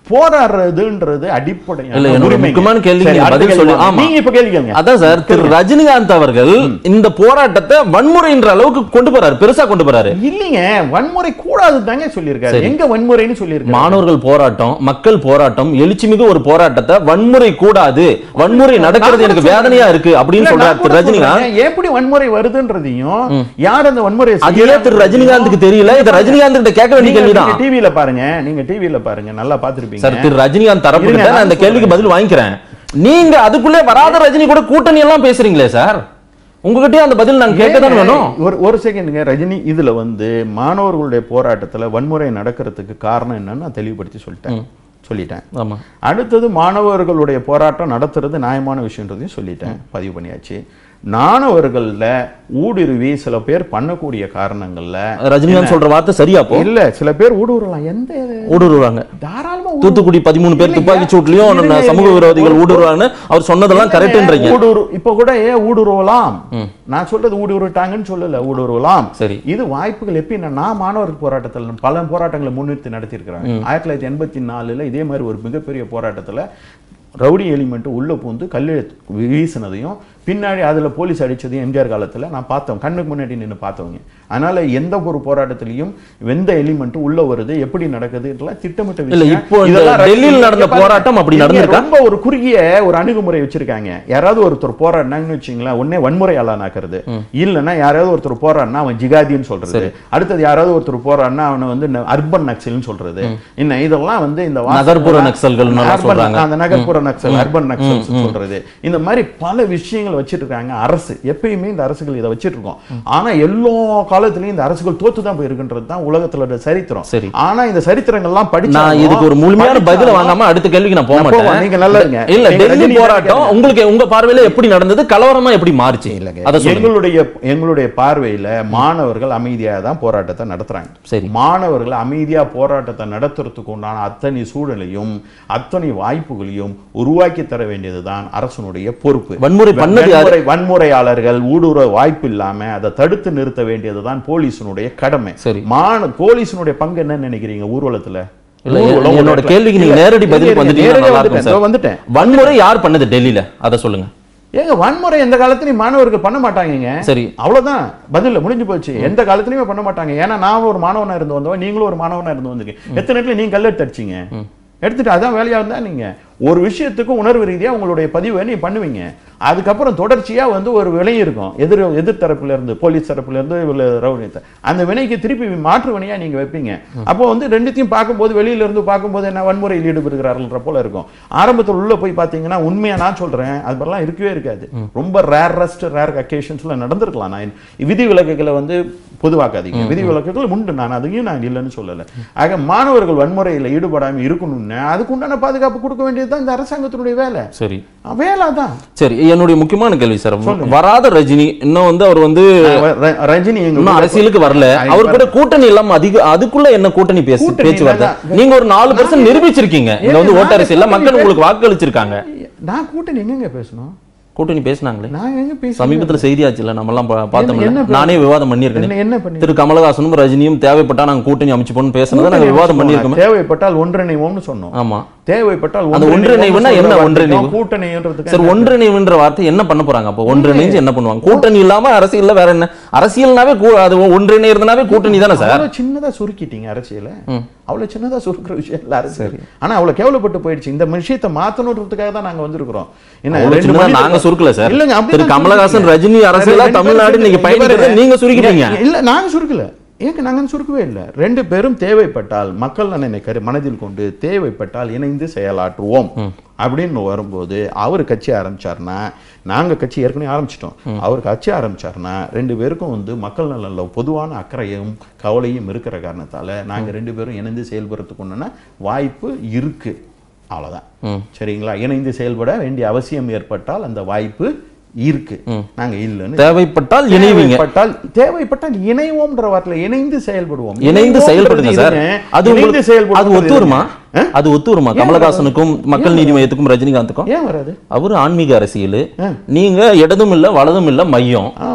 போராடுறதுன்றது அடிப்படை இல்ல என்னோட முக்கியமான கேள்விக்கு நீங்க பதில் சொல்லி ஆமா நீங்க இப்ப கேள்வி கேளுங்க அதான் சார் திரு ரஜினிகாந்த் அவர்கள் இந்த போராட்டத்தை வன்முறைன்ற அளவுக்கு கொண்டு போறாரு பெருசா கொண்டு போறாரு இல்லைங்க வன்முறை கூடாது தாங்க சொல்லியிருக்காரு சரி. எங்க வன்முறைன்னு சொல்லியிருக்காரு மாணவர்கள் போராட்டம் மக்கள் போராட்டம் எழுச்சிமிகு ஒரு போராட்டத்தை வன்முறை கூடாது வன்முறை நடக்கிறது எனக்கு வேதனையா இருக்கு அப்படின்னு இல்ல, சொல்றாரு நான் திரு கூட ரஜினிகாந்த் சொல்றேன், எப்படி வன்முறை வருதுன்றதையும் யார் அந்த வன்முறை அது ஏன் திரு ரஜினிகாந்துக்கு தெரியல இது ரஜினிகாந்த் கிட்ட கேட்க வேண்டிய கேள்விதான் டிவில பாருங்க நீங்க டிவில பாருங்க நல்லா பாத்துருப்பீங்க சார் திரு ரஜினிகாந்த் தரப்பு இருங்க, கிட்ட நான் இந்த நான் கேள்விக்கு பதில் வாங்கிக்கிறேன் நீங்க அதுக்குள்ளே வராத ரஜினி கூட கூட்டணி எல்லாம் பேசுறீங்களே சார் உங்ககிட்டயே அந்த பதில் நான் கேட்க தான் வேணும் ஒரு ஒரு செகண்டுங்க ரஜினி இதுல வந்து மாணவர்களுடைய போராட்டத்துல வன்முறை நடக்கிறதுக்கு காரணம் என்னன்னு நான் தெளிவுபடுத்தி சொல்லிட்டேன் சொல்லிட்டேன் ஆமா அடுத்தது மாணவர்களுடைய போராட்டம் நடத்துறது நியாயமான விஷயன்றதையும் சொல்லிட்டேன் பதிவு பண்ணியாச்சு மாணவர்கள்ல ஊடுருவி சில பேர் பண்ணக்கூடிய காரணங்கள்ல ரஜினிகாந்த் சொல்ற வார்த்தை சரியா போ இல்ல சில பேர் ஊடுருவலாம் எந்த ஊடுருவாங்க தாராளமா தூத்துக்குடி பதிமூணு பேர் இல்லைங்க. துப்பாக்கி சூட்லயும் இருங்க, சமூக இருங்க. விரோதிகள் ஒரு- ஊடுருவாங்கன்னு அவர் சொன்னதெல்லாம் கரெக்ட்ன்றீங்க ஊடுரு இப்ப கூட ஏன் ஊடுருவலாம் நான் சொல்றது ஊடுருவிட்டாங்கன்னு சொல்லல ஊடுருவலாம் சரி. இது வாய்ப்புகள் எப்படின்னா நான் மாணவர் போராட்டத்துல பல போராட்டங்களை முன்னிறுத்தி நடத்தியிருக்கிறேன் ஆயிரத்தி தொள்ளாயிரத்தி எண்பத்தி நாலுல இதே மாதிரி ஒரு மிகப்பெரிய போராட்டத்துல ரவுடி எலிமெண்ட் உள்ள பூந்து கல்லு வீசினதையும் பின்னாடி அதுல போலீஸ் அடிச்சதையும் எம்ஜிஆர் காலத்துல நான் பார்த்தோம் கண்ணுக்கு முன்னாடி நின்னு பார்த்தவங்க அதனால எந்த ஒரு போராட்டத்திலையும் எந்த எலிமெண்ட் உள்ள வருது எப்படி நடக்குதுன்றலாம் திட்டமிட்ட இல்ல, விஷயம். இப்போ இந்த இதெல்லாம் டெல்லியில் நடந்த இங்க பாருங்க. போராட்டம் அப்படி இங்க நடந்திருக்கா? ரொம்ப ஒரு குறுகிய ஒரு அணுகுமுறை வச்சிருக்காங்க யாராவது ஒருத்தர் போராடினாங்கன்னு வச்சுங்களேன் உடனே வன்முறை ஆளானாக்குறது இல்லைன்னா யாராவது ஒருத்தர் போராடினா அவன் ஜிகாதின்னு சொல்றது அடுத்தது யாராவது ஒருத்தர் போராடினா அவனை வந்து அர்பன் நக்சல்னு சொல்றது இன்னும் இதெல்லாம் வந்து இந்த வாசகம் நகர்ப்புற எல்லாம் நக்சல்கள்னு எல்லாம் urban- சொல்றாங்க. அந்த நகர்ப்புற நக்சல் அர்பன் நக்சல் சொல்றது இந்த மாதிரி பல விஷயங்கள் வச்சிட்டு இருக்காங்க அரசு எப்பயுமே இந்த அரசுகள் இதை வச்சிட்டு இருக்கோம் ஆனா எல்லா காலத்திலயும் இந்த அரசுகள் தோத்து தான் போயிருக்குன்றது தான் உலகத்துல உள்ள சரித்திரம் சரி. ஆனா இந்த சரித்திரங்கள்லாம் படிச்சு நான் இதுக்கு ஒரு முழுமையான பதில வாங்காம அடுத்த கேள்விக்கு நான் போக நான் போவேன். மாட்டேன் நீங்க நல்லா இருங்க. இல்ல நீங்க டெல்லி ரஜினி போராட்டம் கேளுங்க. உங்களுக்கு உங்க பார்வையில எப்படி நடந்தது கலவரமா எப்படி மாறுச்சு அத சொல்லுங்க எங்களுடைய எங்களுடைய பார்வையில மாணவர்கள் அமைதியா தான் போராட்டத்தை நடத்துறாங்க சரி. மாணவர்கள் அமைதியா போராட்டத்தை நடத்துறதுக்கு உண்டான அத்தனை சூழலையும் அத்தனை வாய்ப்புகளையும் உருவாக்கி தர வேண்டியதுதான் அரசனுடைய பொறுப்பு வன்முறை பண்ணது யாரு? வன்முறை- வன்முறையாளர்கள் ஊடுருவ வாய்ப்பு இல்லாம அதை தடுத்து நிறுத்த வேண்டியதுதான் போலீஸினுடைய கடமை சரி. மாண போலீஸினுடைய பங்கு என்ன நினைக்கிறீங்க ஊர்வலத்துல இல்ல ஊர்வலம் என்னோட ஒரு- கேள்விக்கு நீங்க இல்ல, நேரடி இல்ல, பதிலுக்கு இல்ல, வந்துட்டீங்கன்னா நேரடியா நல்லா இருக்கும் வந்துட்டேன். இதோ சார் வந்துட்டேன் வன்முறை யார் பண்ணது டெல்லியில அத சொல்லுங்க ஏங்க வன்முறை எந்த காலத்துலயும் மாணவர்கள் பண்ண மாட்டாங்கங்க சரி. அவ்வளவுதான் பதில் முடிஞ்சு போச்சு எந்த காலத்துலயுமே பண்ண மாட்டாங்க ஏன்னா நான் ஒரு மாணவனா இருந்து வந்தவன் நீங்களும் ஒரு மாணவனா இருந்து வந்திருக்கீங்க எத்தனை இடத்துல நீங்க கல் எடுத்து அடிச்சீங்க எடுத்துட்டு அதான் வேலையா இருந்தா நீங்க ஒரு விஷயத்துக்கு உணர்வு ரீதியா உங்களுடைய பதிவை நீ பண்ணுவீங்க அதுக்கப்புறம் தொடர்ச்சியா வந்து ஒரு வினை இருக்கும் எதிர் எதிர் தரப்புல இருந்து போலீஸ் தரப்புல இருந்து இல்ல ரவுடி த- அந்த வினைக்கு திருப்பி மாற்று வினையா நீங்க வைப்பீங்க அப்போ வந்து ரெண்டுத்தையும் பார்க்கும்போது வெளியில இருந்து பார்க்கும்போது என்ன வன்முறையில் ஈடுபடுகிறார்கள்ன்ற போல இருக்கும் ஆரம்பத்தில் உள்ள போய் பார்த்தீங்கன்னா உண்மையா நான் சொல்றேன் அது மாதிரிலாம் இருக்கவே இருக்காது ரொம்ப ரேரஸ்ட் ரேர் அக்கேஷன்ஸ்ல நடந்திருக்கலாம் நான் விதி விலக்குகளை வந்து பொதுவாக்காதீங்க விதி விலக்குகள் உண்டு நான் அதையும் நான் இல்லைன்னு சொல்லல ஆக மாணவர்கள் வன்முறையில் ஈடுபடாம இருக்கணும்னு அதுக்கு உண்டான பாதுகாப்பு கொடுக்க வேண்டியதுதான் இந்த அரசாங்கத்தினுடைய வேலை சரி வேலை தான் சரி என்னுடைய முக்கியமான கேள்வி சார் வராத ரஜினி இன்னும் வந்து அவர் வந்து ர- ரஜினி எங்க இன்னும் கூட- அரசியலுக்கு வரல ஆ, அவர் இப்ப- கூட கூட்டணி இல்லாம அதிக அதுக்குள்ள என்ன கூட்டணி பேசு கூட்டணி பேச்சுவார்த்தை இல்ல, நீங்க ஒரு நாலு நான் பர்சன்ட் நிரூபிச்சிருக்கீங்க இந்த வந்து ஏங்க, ஓட்டரசியல்ல நான் மக்கள் கூட்டணி உங்களுக்கு வாக்களிச்சிருக்காங்க நான் கூட்டணி எங்கங்க பேசணும் கூட்டணி பேசினாங்களே நான் எங்க பேசணும் சமீபத்துல செய்தியாச்சுல நம்ம எல்லாம் என்ன பார்த்தோம்ல பேச- நானே விவாதம் என்ன பண்ணியிருக்கேன் என்ன பண்ணி திரு கமலஹாசனும் ரஜினியும் தேவைப்பட்டா நாங்க கூட்டணி அமைச்சுப்போம்னு பேசுனதை நாங்க விவாதம் பண்ணியிருக்கோம் தேவைப்பட்டால் ஒன்றிணைவோம்னு சொன்னோம் ஆமா தேவைப்பட்டால் அந்த ஒன்றிணைவுன்னா என்ன ஒன்றிணைவு? கூட்டணின்றதுக்கு சார் ஒன்றிணைவுன்ற வார்த்தை என்ன பண்ண போறாங்க அப்போ ஒன்றிணைஞ்சு என்ன பண்ணுவாங்க கூட்டணி இல்லாம அரசியல்ல வேற என்ன அரசியல்னாவே கூ- அது ஒன்றிணைறதுனாவே கூட்டணி தானே சார் அவ்வளவு சின்னதா சுருக்கிட்டீங்க அரசியல அவ்வளவு சின்னதா சுருக்குற விஷயம் இல்ல அரசியல் ஆனா அவ்வளவு கேவலப்பட்டு போயிடுச்சு இந்த விஷயத்தை மாத்தணுன்றதுக்காக தான் நாங்க வந்திருக்கிறோம் என்ன அவ்வளவு ரெண்டு சின்னதா மனிதர்கள்- நாங்க சுருக்கல சார். இல்லங்க திரு அப்படிதான் கமலஹாசன், சுருக்கீங்க. ரஜினி அரசியலா ரெண்டு பேரும் தமிழ்நாடு சுருக்கீங்க. நீங்க பயணிக்கிறதை இங்க நீங்க சுருக்கிட்டீங்க. இல்ல, இல்ல நாங்க சுருக்கல ஏங்க நாங்க சுருக்கவே இல்ல ரெண்டு பேரும் தேவைப்பட்டால் மக்கள் நலனை கரு மனதில் கொண்டு தேவைப்பட்டால் இணைந்து செயலாற்றுவோம் அப்படின்னு வரும்போது அவர் கட்சி ஆரம்பிச்சாருன்னா நாங்க கட்சி ஏற்கனவே ஆரம்பிச்சிட்டோம் அவர் கட்சி ஆரம்பிச்சாருன்னா ரெண்டு பேருக்கும் வந்து மக்கள் நலன்ல பொதுவான அக்கறையும் கவலையும் இருக்கிற காரணத்தால நாங்க ரெண்டு பேரும் இணைந்து செயல்படுறதுக்கு உண்டான வாய்ப்பு இருக்கு அவ்வளவுதான் சரிங்களா இணைந்து செயல்பட வேண்டிய அவசியம் ஏற்பட்டால் அந்த வாய்ப்பு இருக்கு நாங்க இல்லைன்னு தேவைப்பட்டால் இணைவீங்க தேவைப்பட்டால் தேவைப்பட்டால் இணைவோம்ன்ற வார்த்தையில இணைந்து செயல்படுவோம் இணைந்து செயல்படுங்க சார் இதுங்க. அது இணைந்து உங்களுக்கு- செயல்படுவது அது ஒத்து வருமா ஆ? அது ஒத்து வருமா ஏன் கமலஹாசனுக்கும் மக்கள் நீதி மையத்துக்கும் ரஜினிகாந்துக்கும் ஏன் வராது அவரு ஆன்மீக அரசியல் ஆ. நீங்க இடதும் இல்ல வலதும் இல்ல மையம் ஆ,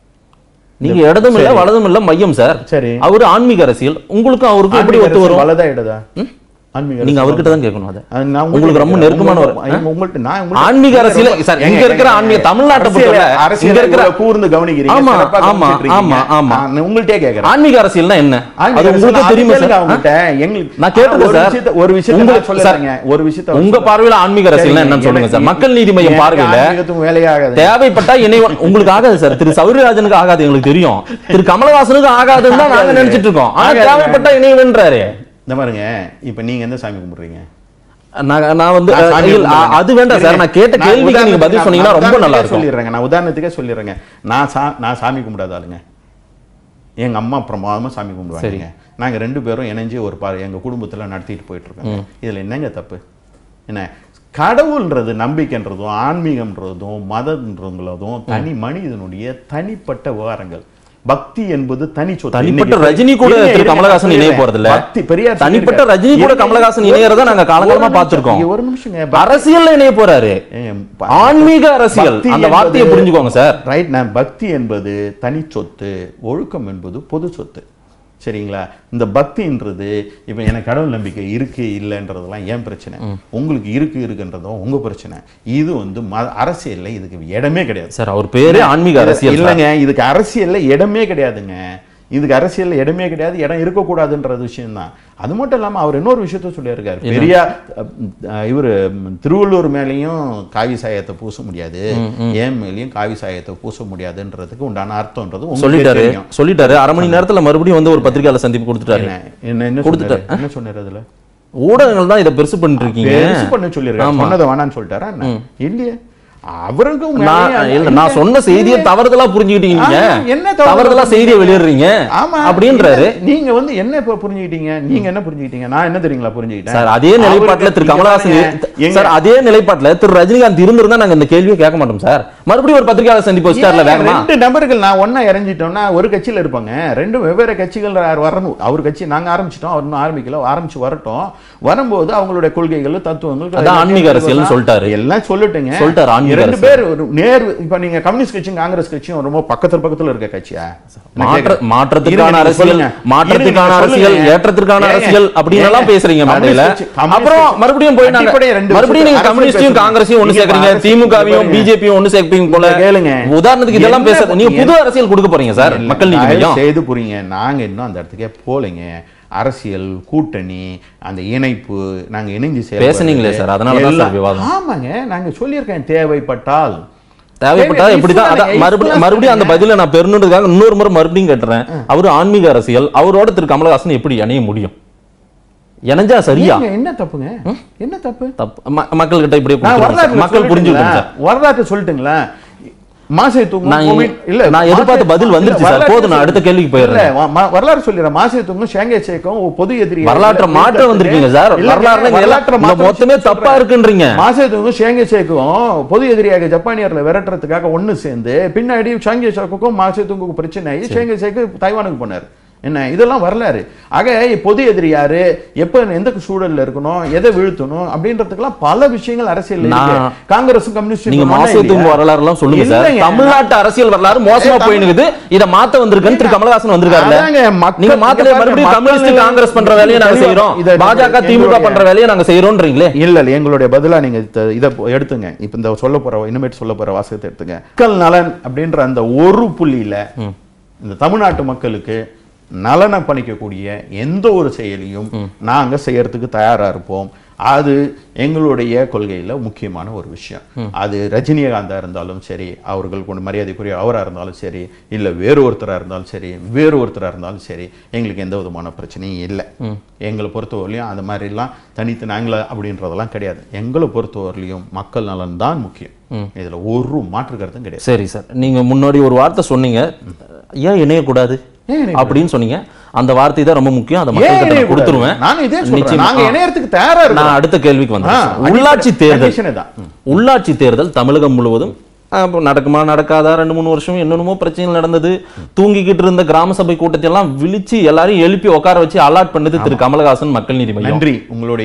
நீங்க இடதும் இல்ல வலதும் இல்ல மையம் சார் சரி அவரு ஆன்மீக அரசியல் உங்களுக்கும் அவருக்கும் எப்படி ஆன்மீக ஒத்து அரசியல் வரும் வலதா இடதா ஆன்மீக நீங்க அரசியல் அவர்கிட்ட தான் கேட்கணும் அதை அது நான் உங்கள்ட்ட உங்களுக்கு ரொம்ப கேட்கிறேன். நெருக்கமானவர். உங்க- உங்கள்ட்ட நான் உங்கள்ட்ட- ஆன்மீக அரசியல் சார் ஏங்க, இங்க இருக்கிற ஏங்க, ஆன்மீக ஏங்க. தமிழ்நாட்டை அரசியலை- பொறுத்தவரை அரசியலை இங்க இருக்கிற இவ்வளவு கூர்ந்து கவனிக்கிறீங்க ஆமா, சிறப்பா ஆமா, கவனிச்சிட்டு இருக்கீங்க. ஆமா, ஆமா. நான் உங்கள்ட்டே கேட்கிறேன் ஆன்மீக அரசியல்னா என்ன ஆன்மீக அது உங்களுக்கு அரசியல் தெரியுமா கேளுங்க சார் அவங்ககிட்ட. எங்களுக்கு நான் கேட்டிருக்கேன் ஒரு சார். விஷயத்தை- ஒரு விஷயத்தை உங்க- நான் சொல்லிடுறேங்க. ஒரு விஷயத்தை உங்க சொல்லிடுறேன். பார்வையில ஆன்மீக அரசியல்னா சரிங்க, என்னன்னு சொல்லுங்க சார் எனக்கு- மக்கள் நீதி மையம் எனக்கு பார்வையில ஆன்மீகத்துக்கும் வேலையாகாது தேவைப்பட்டா இணைவன் உங்களுக்கு ஆகாது சார் திரு சௌரியராஜனுக்கு ஆகாது எங்களுக்கு தெரியும் திரு கமலஹாசனுக்கு ஆகாதுன்னு தான் நாங்க ஆகாது. நினைச்சிட்டு இருக்கோம் ஆனா ஆகாது. தேவைப்பட்டா இணைவன்றாரு இந்த பாருங்க இப்ப நீங்க எந்த சாமி கும்பிடுறீங்க நான் நான் வந்து நான் சாமி இல்ல, கும்பிடுறேங்க. அது வேண்டாம் சார் நான் கேட்ட நான் கேள்விக்கு நீங்க உதாரணத்துக்கு பதில் சொன்னீங்கன்னா நான் ரொம்ப நல்லா உதாரணத்துக்கே இருக்கும் சொல்லிடுறேங்க நான் உதாரணத்துக்கே சொல்லிடுறேங்க நான் சா நான் சாமி கும்பிடாத ஆளுங்க எங்க அம்மா பிரமாதமா சாமி கும்பிடுவாங்க நாங்க ரெண்டு பேரும் இணைஞ்சு ஒரு பா எங்க குடும்பத்துல நடத்திட்டு போயிட்டு இருக்கோம் இதுல என்னங்க தப்பு என்ன கடவுள்ன்றது நம்பிக்கைன்றதும் ஆன்மீகம்ன்றதும் மதம்ன்றதும் தனி மனிதனுடைய தனிப்பட்ட விவகாரங்கள் பக்தி என்பது தனி சொத்து தனிப்பட்ட இன்னைக்கு- ரஜினி கூட இருங்க, திரு இருங்க, கமலஹாசன் நான் இணைய சொல்லிடுறேன். போறது இல்ல பக்தி பெரியார் தனிப்பட்ட சொல்லியிருக்காரு. ரஜினி கூட இருங்க, கமலஹாசன் ஒரு இணையறத நாங்க நிமிஷம், காலங்காலமா ஒரு நிமிஷம், பார்த்திருக்கோம். ஒரு நிமிஷங்க அரசியல்ல இணைய போறாரு ஏங்க, ப- ஆன்மீக அரசியல் பக்தி அந்த வார்த்தையை என்பது- புரிஞ்சுக்கோங்க சார் ரைட் நான் பக்தி என்பது தனி சொத்து ஒழுக்கம் என்பது பொது சொத்து சரிங்களா இந்த பக்தின்றது இப்ப எனக்கு கடவுள் நம்பிக்கை இருக்கு இல்லைன்றதெல்லாம் ஏன் பிரச்சனை உங்களுக்கு இருக்கு இருக்குன்றதும் உங்க பிரச்சனை இது வந்து ம- அரசியல்ல இதுக்கு இடமே கிடையாது சார் அவர் பேரே ஆன்மீக அரசியல் சார். இல்லைங்க இதுக்கு அரசியல்ல இடமே கிடையாதுங்க இதுக்கு அரசியல்ல இடமே கிடையாது இடம் இருக்கக்கூடாதுன்றது விஷயம்தான் அது மட்டும் இல்லாம அவர் இன்னொரு விஷயத்த சொல்லியிருக்காரு பெரியார் இவர் திருவள்ளூர் மேலேயும் காவி சாயத்தை பூச முடியாது ஏன் மேலேயும் காவி சாயத்தை பூச முடியாதுன்றதுக்கு உண்டான அர்த்தம்ன்றது உங்களுக்கே சொல்லிட்டாரு தெரியும் சொல்லிட்டாரு அரை மணி நேரத்துல மறுபடியும் வந்து ஒரு பத்திரிகையாளர் சந்திப்பு கொடுத்துட்டாரு என்ன என்ன என்ன கொடுத்துட்டாரு. சொன்னாரு? என்ன சொன்னாரு அதுல ஊடகங்கள் தான் இதை பெருசு பண்ணிட்டு இருக்கீங்க பெருசு பண்ண சொல்லியிருக்காரு ஆமா. சொன்னதை வேணான்னு சொல்லிட்டாரா என்ன? இல்லையே அவருக்கும் நான் மேலேயும் இல்ல நான் சொன்ன செய்தியை தவறுதலா புரிஞ்சுக்கிட்டீங்க நீங்க ஆமா, என்ன தவறுதலா தவறுதலா செய்தியை வெளியிடுறீங்க ஆமா அப்படின்றாரு இல்ல, நீங்க வந்து என்ன இப்ப புரிஞ்சுக்கிட்டீங்க நீங்க என்ன புரிஞ்சுக்கிட்டீங்க நான் என்ன தெரியுங்களா புரிஞ்சுக்கிட்டேன் சார் அதே நிலைப்பாட்டுல திரு அவருக்கு கமலஹாசன் நீங்க இரு- எங்க- சார் அதே நிலைப்பாட்டுல திரு ரஜினிகாந்த் இருந்திருந்தா நாங்க இந்த கேள்வியை கேட்க மாட்டோம் சார் மறுபடியும் ஒரு பத்திரிகையாளர் சந்திப்பு வச்சுட்டார்ல ஏன் வேகமா ரெண்டு நபர்கள் நான் ஒண்ணா இறஞ்சிட்டோம்னா ஒரு கட்சியில இருப்பாங்க ரெண்டு வெவ்வேறு கட்சிகள் வரணும் அவர் கட்சி நாங்க ஆரம்பிச்சிட்டோம் அவர் இன்னும் ஆரம்பிக்கல ஆரம்பிச்சு வரட்டும் வரும்போது அவங்களுடைய கொள்கைகள் தத்துவங்கள் அதான் ஆன்மீக அரசியல்னு சொல்லிட்டாரு. எல்லாம் சொல்லட்டுங்க சொல்லிட்டாரு, ஆன்மீக ரெண்டு அரசியல். பேர் ஒரு நேர் இப்ப நீங்க கம்யூனிஸ்ட் கட்சியும் காங்கிரஸ் கட்சியும் ரொம்ப பக்கத்துல பக்கத்துல இருக்க கட்சியா நான் மாற்ற- கேக்குறேன். மாற்றத்துக்கான இருங்க, நீங்க அரசியல் சொல்லுங்க. மாற்றத்துக்கான இருங்க, நீங்க அரசியல் சொல்லுங்க. ஏற்றத்திற்கான ஏங்க, அரசியல் அப்படின்னு எல்லாம் ஏங்க, பேசுறீங்க மேடையில கம்யூனிஸ்ட் கட்சி- கம்யூனிஸ்ட் அப்புறம் கட்சி- மறுபடியும் போய் நாங்க அடிப்படை ரெண்டு மறுபடியும் நீங்க விஷயம் கம்யூனிஸ்டையும் அரசியல் காங்கிரஸையும் ஒண்ணு நீங்க சேர்க்கறீங்க அரசியல் திமுகவையும் பாருங்க. பிஜேபியும் ஒண்ணு சேர்ப்பீங்க போல இங்க கேளுங்க. உதாரணத்துக்கு இதெல்லாம் என்ன பேச நீங்க என்ன- புது அரசியல் கொடுக்க போறீங்க சார் மக்கள் நீதி தயவு மையம் செய்து புரியுங்க நாங்க இன்னும் அந்த இடத்துக்கே போலைங்க அரசியல் கூட்டணி அந்த இணைப்பு நாங்க இணைஞ்சு செயல்படுறது, பேசுனீங்களே சார், அதனால தான் சார் எல்லாம். விவாதம். ஆமாங்க நாங்க சொல்லியிருக்கேன் தேவைப்பட்டால் தேவைப்பட்டா தேவை- எப்படிதான் இப்ப அதான் நீங்க மறுபடியும் இப்ப மறுபடியும் அந்த சொல்லுங்க. பதில நான் பெறணுன்றதுக்காக இன்னொரு முறை மறுபடியும் கேட்டுறேன் அவரு ஆன்மீக அரசியல் அவரோட திரு கமலஹாசன் எப்படி இணைய முடியும் இணைஞ்சா சரியா ஏங்க, என்ன தப்புங்க என்ன தப்பு தப்பு ம- மக்கள்கிட்ட இப்படியே நான் கொடுத்துருங்க சார். வரலாற்று மக்கள் புரிஞ்சுக்கிட்டோம் சார் வரலாற்று சொல்லட்டுங்களா மாசை தூங்கும் நான் கோவில்- இல்ல நான் எதிர்பார்த்த மாசை- பதில் வந்துருச்சு இல்ல, சார். வரலாற்று போதும், நான் அடுத்த கேள்விக்கு போயிடுறேன். இல்ல, வ- ம- வரலாறு சொல்லிடுறேன் மாசை தூங்கும் ஷேங்கை சேக்கும் ஒரு பொது எதிரி வரலாற்றை மாற்ற வந்திருக்கீங்க சார் இல்ல, வரலாறு வரலாற்றை இந்த மாற்ற மொத்தமே விஷயத்தை தப்பா சொல்றேன். இருக்குன்றீங்க மாசே தூங்கும் ஷேங்கை சேக்கும் பொது எதிரியாக ஜப்பானியர்ல விரட்டுறதுக்காக ஒண்ணு சேர்ந்து பின்னாடி ஷாங்கே சேக்குக்கும் மாசே தூங்குக்கும் பிரச்சனை ஆகி ஷேங்கை சேக்கு தைவானுக்கு போனார் என்ன இதெல்லாம் வரலாறு ஆக பொது எதிரி யாரு எப்ப எந்த சூழல்ல இருக்கணும் எதை வீழ்த்தணும் அப்படின்றதுக்கெல்லாம் பல விஷயங்கள் அரசியல் இருக்கு நான்- காங்கிரஸும் கம்யூனிஸ்ட் நீங்க மாசத்துக்கு வரலாறு எல்லாம் சொல்லுங்க சார் இல்லைங்க. தமிழ்நாட்டு அரசியல் வரலாறு மோசமா ஏய், தமிழ்- போயினுக்குது இத மாத்த வந்திருக்குன்னு திரு கமலஹாசன் வந்திருக்காருல்ல அதாங்க, மக்கள் நீங்க மாத்தல இங்க மறுபடியும் பாருங்க, கம்யூனிஸ்ட் மக்கள் காங்கிரஸ் பண்ற வேலையை நாங்க தெளிவா- செய்யறோம் இத- பாஜக திமுக எங்களுடைய- பண்ற வேலையை நாங்க செய்யறோம்ன்றீங்களே இல்ல இல்ல எங்களுடைய பதிலா நீங்க இத- இத எடுத்துங்க இப்ப இந்த சொல்ல போற இனிமேட்டு சொல்ல போற வாசகத்தை எடுத்துங்க மக்கள் நலன் அப்படின்ற அந்த ஒரு புள்ளியில இந்த தமிழ்நாட்டு மக்களுக்கு நலனை பணிக்கக்கூடிய எந்த ஒரு செயலையும் நாங்க செய்யறதுக்கு தயாரா இருப்போம் அது எங்களுடைய கொள்கையில முக்கியமான ஒரு விஷயம் அது ரஜினிகாந்தா இருந்தாலும் சரி அவர்கள் கொண்டு மரியாதைக்குரிய அவரா இருந்தாலும் சரி இல்ல வேறு ஒருத்தரா இருந்தாலும் சரி வேறு ஒருத்தரா இருந்தாலும் சரி எங்களுக்கு எந்த விதமான பிரச்சனையும் இல்லை எங்களை பொறுத்தவரையிலையும் அந்த மாதிரிலாம் தனித்து நாங்கள அப்படின்றதெல்லாம் கிடையாது எங்களை பொறுத்தவரையிலையும் மக்கள் நலன் தான் முக்கியம் இதுல ஒரு மாற்று கருத்தும் கிடையாது சரி சார் நீங்க முன்னாடி ஒரு வார்த்தை சொன்னீங்க ஏன் இணையக்கூடாது ஏன் இணையக்கூடாது? அப்படின்னு சொன்னீங்க அந்த வார்த்தை தான் ரொம்ப முக்கியம் அதை ஏன் மக்கள்கிட்ட நான் இணையக்கூடாது? கொடுத்துருவேன் நானும் இதே சொல்றேன் நிச்சயமா. நாங்க ஆ. இணையறதுக்கு தயாரா இருக்கோம் நான் அடுத்த கேள்விக்கு வந்தேன் ஆ, சார். அடிப்படை உள்ளாட்சி தேர்தல் condition தான். ம். உள்ளாட்சி தேர்தல் தமிழகம் முழுவதும் ஆ, அப்ப நடக்குமா நடக்காதா ரெண்டு மூணு வருஷம் என்னென்னமோ பிரச்சனைகள் நடந்தது தூங்கிக்கிட்டு இருந்த கிராம சபை கூட்டத்தை எல்லாம் விழிச்சு எல்லாரையும் எழுப்பி உட்கார வச்சு அலாட் பண்ணது திரு கமலஹாசன் மக்கள் நீதி மையம் நன்றி உங்களுடைய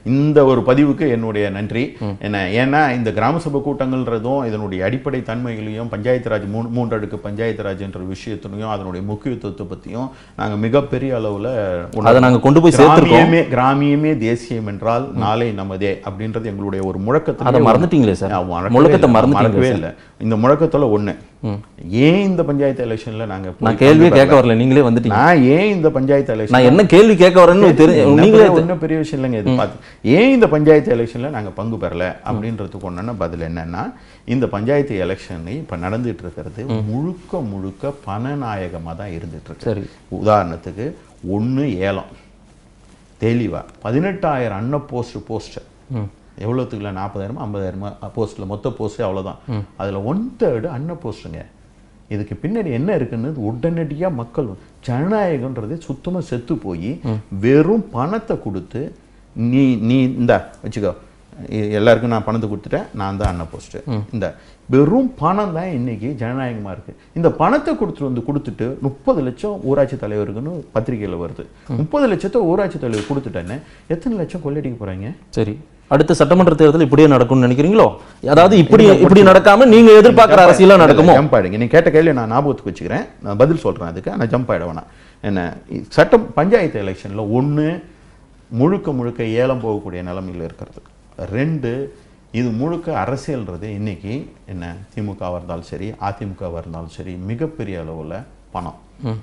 இந்த ஒரு பதிவுக்கு என்னுடைய நன்றி என்ன ஏன்னா இந்த கிராம சபை கூட்டங்கள்ன்றதும் இதனுடைய அடிப்படை தன்மைகளையும் பஞ்சாயத்து ராஜ் மூணு மூன்றடுக்கு பஞ்சாயத்து ராஜ் என்ற விஷயத்தினையும் அதனுடைய முக்கியத்துவத்தை பற்றியும் நாங்க மிகப்பெரிய அளவுல அதை நாங்க கொண்டு போய் சேர்த்திருக்கோம். கிராமியமே கிராமியமே தேசியம் என்றால் நாளை நமதே அப்படின்றது எங்களுடைய ஒரு முழக்கத்தில் அதை மறந்துட்டீங்களே சார். முழக்கத்தை மறந்துட்டீங்களே மறக்கவே சார். இல்லை இந்த முழக்கத்துல ஒண்ணு ஏன் இந்த பஞ்சாயத்து எலெக்ஷன்ல நாங்க போய் நான் கேள்வியே பங்கு கேட்க பெறல? வரல நீங்களே வந்துட்டீங்க நான் ஏன் இந்த பஞ்சாயத்து எலெக்ஷன் நான் என்ன கேள்வி கேட்க வரேன்னு தெரியும் என்ன நீங்களே பெரிய- ஒண்ணும் பெரிய விஷயம் இல்லைங்க இது பார்த்து ஏன் இந்த பஞ்சாயத்து எலெக்ஷன்ல நாங்க பங்கு பெறல அப்படின்றதுக்கு ஒன்றான பதில் என்னன்னா இந்த பஞ்சாயத்து எலெக்ஷன் இப்ப நடந்துட்டு இருக்கிறது முழுக்க முழுக்க பணநாயகமா தான் இருந்துட்டு இருக்கு சரி. உதாரணத்துக்கு ஒண்ணு ஏலம் தெளிவா பதினெட்டாயிரம் அன்ன போஸ்ட் போஸ்டர் எவ்வளோத்துக்குல நாற்பதாயிரமா ஐம்பதாயிரமா போஸ்ட்ல மொத்த போஸ்டே அவ்வளவுதான் அதுல ஒன் தேர்டு அன்ன போஸ்ட்டுங்க இதுக்கு பின்னாடி என்ன இருக்குன்னு உடனடியா மக்கள் ஜனநாயகம்ன்றதே சுத்தமா செத்து போய் வெறும் பணத்தை கொடுத்து நீ நீ இந்தா வச்சுக்கோ இ- எல்லாருக்கும் நான் பணத்தை கொடுத்துட்டேன் நான் தான் அன்ன போஸ்ட் இந்த வெறும் பணம் தான் இன்னைக்கு ஜனநாயகமா இருக்கு இந்த பணத்தை கொடுத்துட்டு வந்து கொடுத்துட்டு முப்பது லட்சம் ஊராட்சி தலைவருக்குன்னு பத்திரிகையில வருது முப்பது லட்சத்தை ஊராட்சி தலைவர் கொடுத்துட்டேன்னு எத்தனை லட்சம் கொள்ளடிக்க போறாங்க சரி அடுத்த சட்டமன்ற தேர்தல் இப்படியே நடக்கும்னு நினைக்கிறீங்களோ அதாவது இப்படி இப்படி நடக்காம நீங்க எதிர்பார்க்கிற அரசியலா நடக்குமோ ஜம்ப் ஆயிடுங்க நீங்க கேட்ட கேள்வி நான் ஞாபகத்துக்கு வச்சுக்கிறேன் நான் பதில் சொல்றேன் அதுக்கு ஆனால் ஜம்ப் ஆயிட வேணாம் என்ன இ- சட்டம் பஞ்சாயத்து எலெக்ஷன்ல ஒண்ணு முழுக்க முழுக்க ஏலம் போகக்கூடிய நிலைமையில் இருக்கிறது ரெண்டு இது முழுக்க அரசியல்ன்றது இன்னைக்கு என்ன திமுகவாக இருந்தாலும் சரி அதிமுகவாக இருந்தாலும் சரி மிகப்பெரிய அளவுல பணம்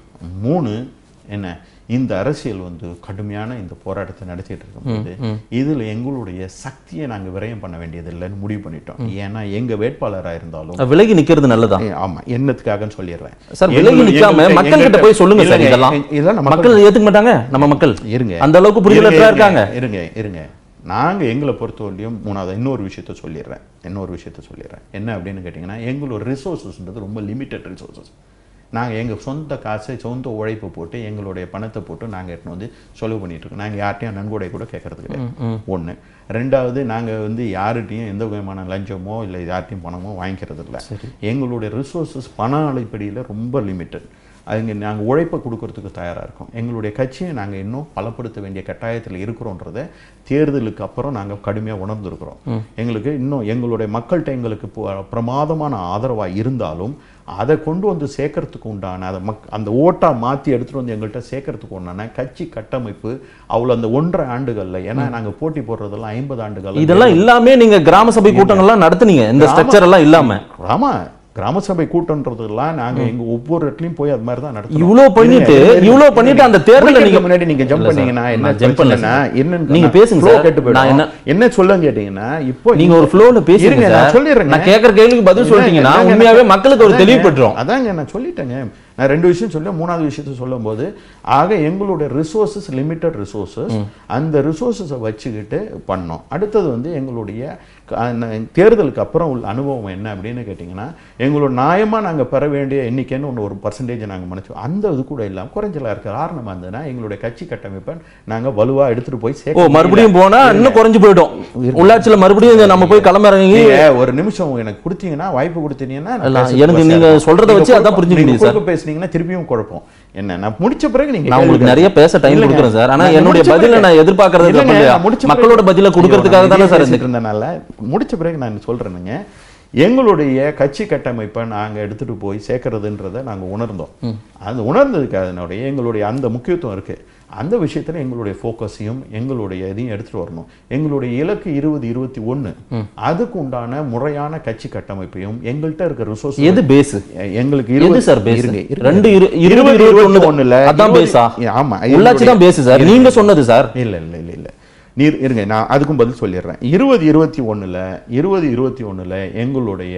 மூணு என்ன இந்த அரசியல் வந்து கடுமையான இந்த போராட்டத்தை நடத்திட்டு இருக்கும்போது இதுல எங்களுடைய சக்தியை நாங்க விரயம் பண்ண வேண்டியது இல்லைன்னு முடிவு பண்ணிட்டோம் ஏன்னா எங்க வேட்பாளரா இருந்தாலும் விலகி நிக்கிறது நல்லதா ஏ, ஆமா என்னத்துக்காகன்னு சொல்லிடுறேன் சார் விலகி எங்களுக்கு- நிக்காம எங்கள்கிட்ட- மக்கள் கிட்ட போய் சொல்லுங்க சார் இல்லைங்க, இதெல்லாம் இதெல்லாம் நம்ம மக்கள் ஏத்துக்க மாட்டாங்க நம்ம மக்கள் இருங்க அந்த அளவுக்கு புரிதலற்றா இருங்க, இருக்காங்க இருங்க இருங்க நாங்க எங்களை பொறுத்தவரையிலும் மூணாவது இன்னொரு விஷயத்த சொல்லிடுறேன் இன்னொரு விஷயத்த சொல்லிடுறேன் என்ன அப்படின்னு கேட்டிங்கன்னா எங்களோட ரிசோர்ஸஸ்ன்றது ரொம்ப லிமிட்டட் ரிசோர்ஸஸ் நாங்க எங்க சொந்த காசை சொந்த உழைப்பு போட்டு எங்களுடைய பணத்தை போட்டு நாங்க எடுத்துன்னு வந்து செலவு பண்ணிட்டு இருக்கோம் நாங்க யார்ட்டையும் நன்கொடை கூட கேட்கறது கிடையாது ஒண்ணு ரெண்டாவது நாங்க வந்து யார்கிட்டயும் எந்த விதமான லஞ்சமோ இல்லை யார்ட்டையும் பணமோ வாங்கிக்கிறது இல்லை எங்களுடைய ரிசோர்ஸஸ் பண அடிப்படையில் ரொம்ப லிமிட்டட் அதுங்க நாங்கள் உழைப்பை கொடுக்கறதுக்கு தயாராக இருக்கோம் எங்களுடைய கட்சியை நாங்கள் இன்னும் பலப்படுத்த வேண்டிய கட்டாயத்தில் இருக்கிறோன்றதை தேர்தலுக்கு அப்புறம் நாங்கள் கடுமையாக உணர்ந்திருக்கிறோம் எங்களுக்கு இன்னும் எங்களுடைய மக்கள்கிட்ட எங்களுக்கு பு- பிரமாதமான ஆதரவாக இருந்தாலும் அதை கொண்டு வந்து சேர்க்கறதுக்கு உண்டான அதை மக் அந்த ஓட்டா மாற்றி எடுத்துட்டு வந்து எங்கள்கிட்ட சேர்க்கறதுக்கு உண்டான கட்சி கட்டமைப்பு அவ்வளோ அந்த ஒன்றரை ஆண்டுகள்ல ஏன்னா நாங்கள் போட்டி போடுறதெல்லாம் ஐம்பது ஆண்டுகள் இதெல்லாம் இல்லாம நீங்க கிராம சபை கூட்டங்கள்லாம் நடத்துனீங்க இந்த கிராம- ஸ்ட்ரக்சர் எல்லாம் இல்லாம ஆமா கிராம சபை கூட்டம்ன்றதுலாம் நாங்க எங்க ஒவ்வொரு இடத்துலயும் போய் அது மாதிரி தான் நடத்துறோம் இவ்வளவு பண்ணிட்டு இருங்க, இருங்க, இவ்வளவு இருங்க. பண்ணிட்டு அந்த தேர்தல்ல முடிக்கிறதுக்கு நீங்க முன்னாடி நீங்க ஜம்ப் இல்ல சார், பண்ணீங்கன்னா என்ன நான் jump பண்ணல பிரச்சனைனா, சார். என்னன்னு நீங்க நான் பேசுங்க flow சார். கெட்டு போயிடும். நான் என்ன- என்ன சொல்லுங்க கேட்டீங்கன்னா இப்போ நீங்க ஒரு ஃப்ளோல பேசுங்க இருங்க, நான் சார். சொல்லிடுறேங்க. நான் கேக்குற கேள்விக்கு பதில் இல்ல, சொல்லிட்டீங்கன்னா இல்லங்க, உண்மையாவே நான் மக்களுக்கு ஒரு அதாங்க, தெளிவு பெற்றோம் அதாங்க நான் சொல்லிட்டேங்க நான் ரெண்டு விஷயம் சொல்ல மூணாவது விஷயத்தை சொல்லும்போது ஆக எங்களுடைய ரிசோர்சஸ் லிமிட்டட் ரிசோர்சஸ் அந்த ரிசோர்சஸை வச்சுக்கிட்டு பண்ணோம் அடுத்தது வந்து எங்களுடைய க- அந்த தேர்தலுக்கு அப்புறம் உள்ள அனுபவம் என்ன அப்படின்னு கேட்டிங்கன்னா எங்களோட நியாயமா நாங்க பெற வேண்டிய எண்ணிக்கைன்னு ஒன்று ஒரு பர்சன்டேஜ் நாங்க மன்னிச்சோம் அந்த இது கூட இல்லாம குறைஞ்சலா இருக்க காரணமா இருந்ததுன்னா எங்களுடைய கட்சி கட்டமைப்பை நாங்க வலுவா எடுத்துட்டு போய் ஓ சேர்க்க மறுபடியும் முடியல. போனா இன்னும் குறைஞ்சு போயிடும் உள்ளாட்சியில மறுபடியும் இந்த நம்ம போய் களமிறங்கி நீங்க ஒரு நிமிஷம் எனக்கு கொடுத்தீங்கன்னா வாய்ப்பு கொடுத்தீங்கன்னா நான் இல்ல, பேசுறது எனக்கு பஸ் நீங்க ஏறும். சொல்றத நீங்க வச்சு அதான் குறுக்க- புரிஞ்சுக்க நீங்க முடியுது சார். குறுக்க பேசுனீங்கன்னா திருப்பியும் குழப்பம் என்ன நான் முடிச்ச பிறகு நீங்க நான் கேள்வி உங்களுக்கு கேளுங்க. நிறைய பேச டைம் இல்லைங்க, கொடுக்குறேன் சார் ஆனா நான் என்னுடைய முடிச்ச பதில பிறகு- நான் எதிர்பார்க்கறது இல்லைங்க, தப்பு இல்லையா நான் முடிச்ச பிறகு- மக்களோட பதில ஐயோ, கொடுக்கறதுக்காக நான் தானே இதே சார் பேசிட்டு இந்த இருந்தனால முடிச்ச பிறகு நான் சொல்றேனுங்க எங்களுடைய கட்சி கட்டமைப்பை நாங்க எடுத்துட்டு போய் சேர்க்கறதுன்றதை நாங்க உணர்ந்தோம் அது உணர்ந்ததுக்கு அதனுடைய எங்களுடைய அந்த முக்கியத்துவம் இருக்கு அந்த விஷயத்துல எங்களுடைய ஃபோக்கஸையும் எங்களுடைய இதையும் எடுத்துட்டு வரணும் எங்களுடைய இலக்கு இருபது இருபத்தி ஒண்ணு அதுக்கு உண்டான முறையான கட்சி கட்டமைப்பையும் எங்கள்கிட்ட இருக்க ரிசோர்ஸ் எது பேஸ் எங்களுக்கு எது இருபது- சார் பேஸ் இருங்க, இருங்க. ரெண்டு இரு- இருபது இருபது, இருபத்தி இருபத்தி ஒண்ணுல ஒண்ணுல அதான் இருபது- பேஸா ஆமா உள்ளாட்சி தான் பேஸ் சார் இருங்க. நீங்க சொன்னது சார் இல்ல இல்ல இல்ல இல்ல நீர் இருங்க நான் அதுக்கும் பதில் சொல்லிடுறேன் இருபது இருபத்தி ஒண்ணுல இருபது இருபத்தி ஒண்ணுல எங்களுடைய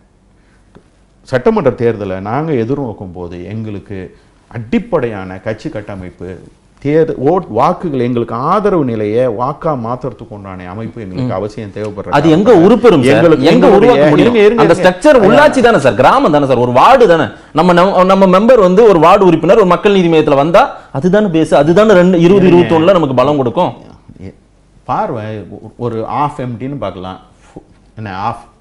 சட்டமன்ற தேர்தலை நாங்க எதிர்நோக்கும் போது எங்களுக்கு அடிப்படையான கட்சி கட்டமைப்பு தேர் ஓட் வாக்குகள் எங்களுக்கு ஆதரவு நிலையை வாக்கா மாத்துறதுக்கு உண்டான அமைப்பு எங்களுக்கு அவசியம் தேவைப்படுறது அது எங்க உருப்பெறும் சார் எங்களுக்கு எங்க எங்களுடைய- உருவாக்க முடியும் இருங்க, இருங்க, அந்த இருங்க. ஸ்ட்ரக்சர் உள்ளாட்சி தானே சார் கிராமம் தானே சார் ஒரு வார்டு தானே நம்ம நம்ம- நம்ம மெம்பர் வந்து ஒரு வார்டு உறுப்பினர் ஒரு மக்கள் நீதி மையத்துல வந்தா அதுதானே பேசு அதுதானே ரெண்டு இருபது இருபத்தி ஒண்ணுல நமக்கு பலம் கொடுக்கும் எ- பார்வை ஒ- ஒரு ஆஃப் எம்டின்னு பார்க்கலாம் ஃபு- என்ன ஆஃப்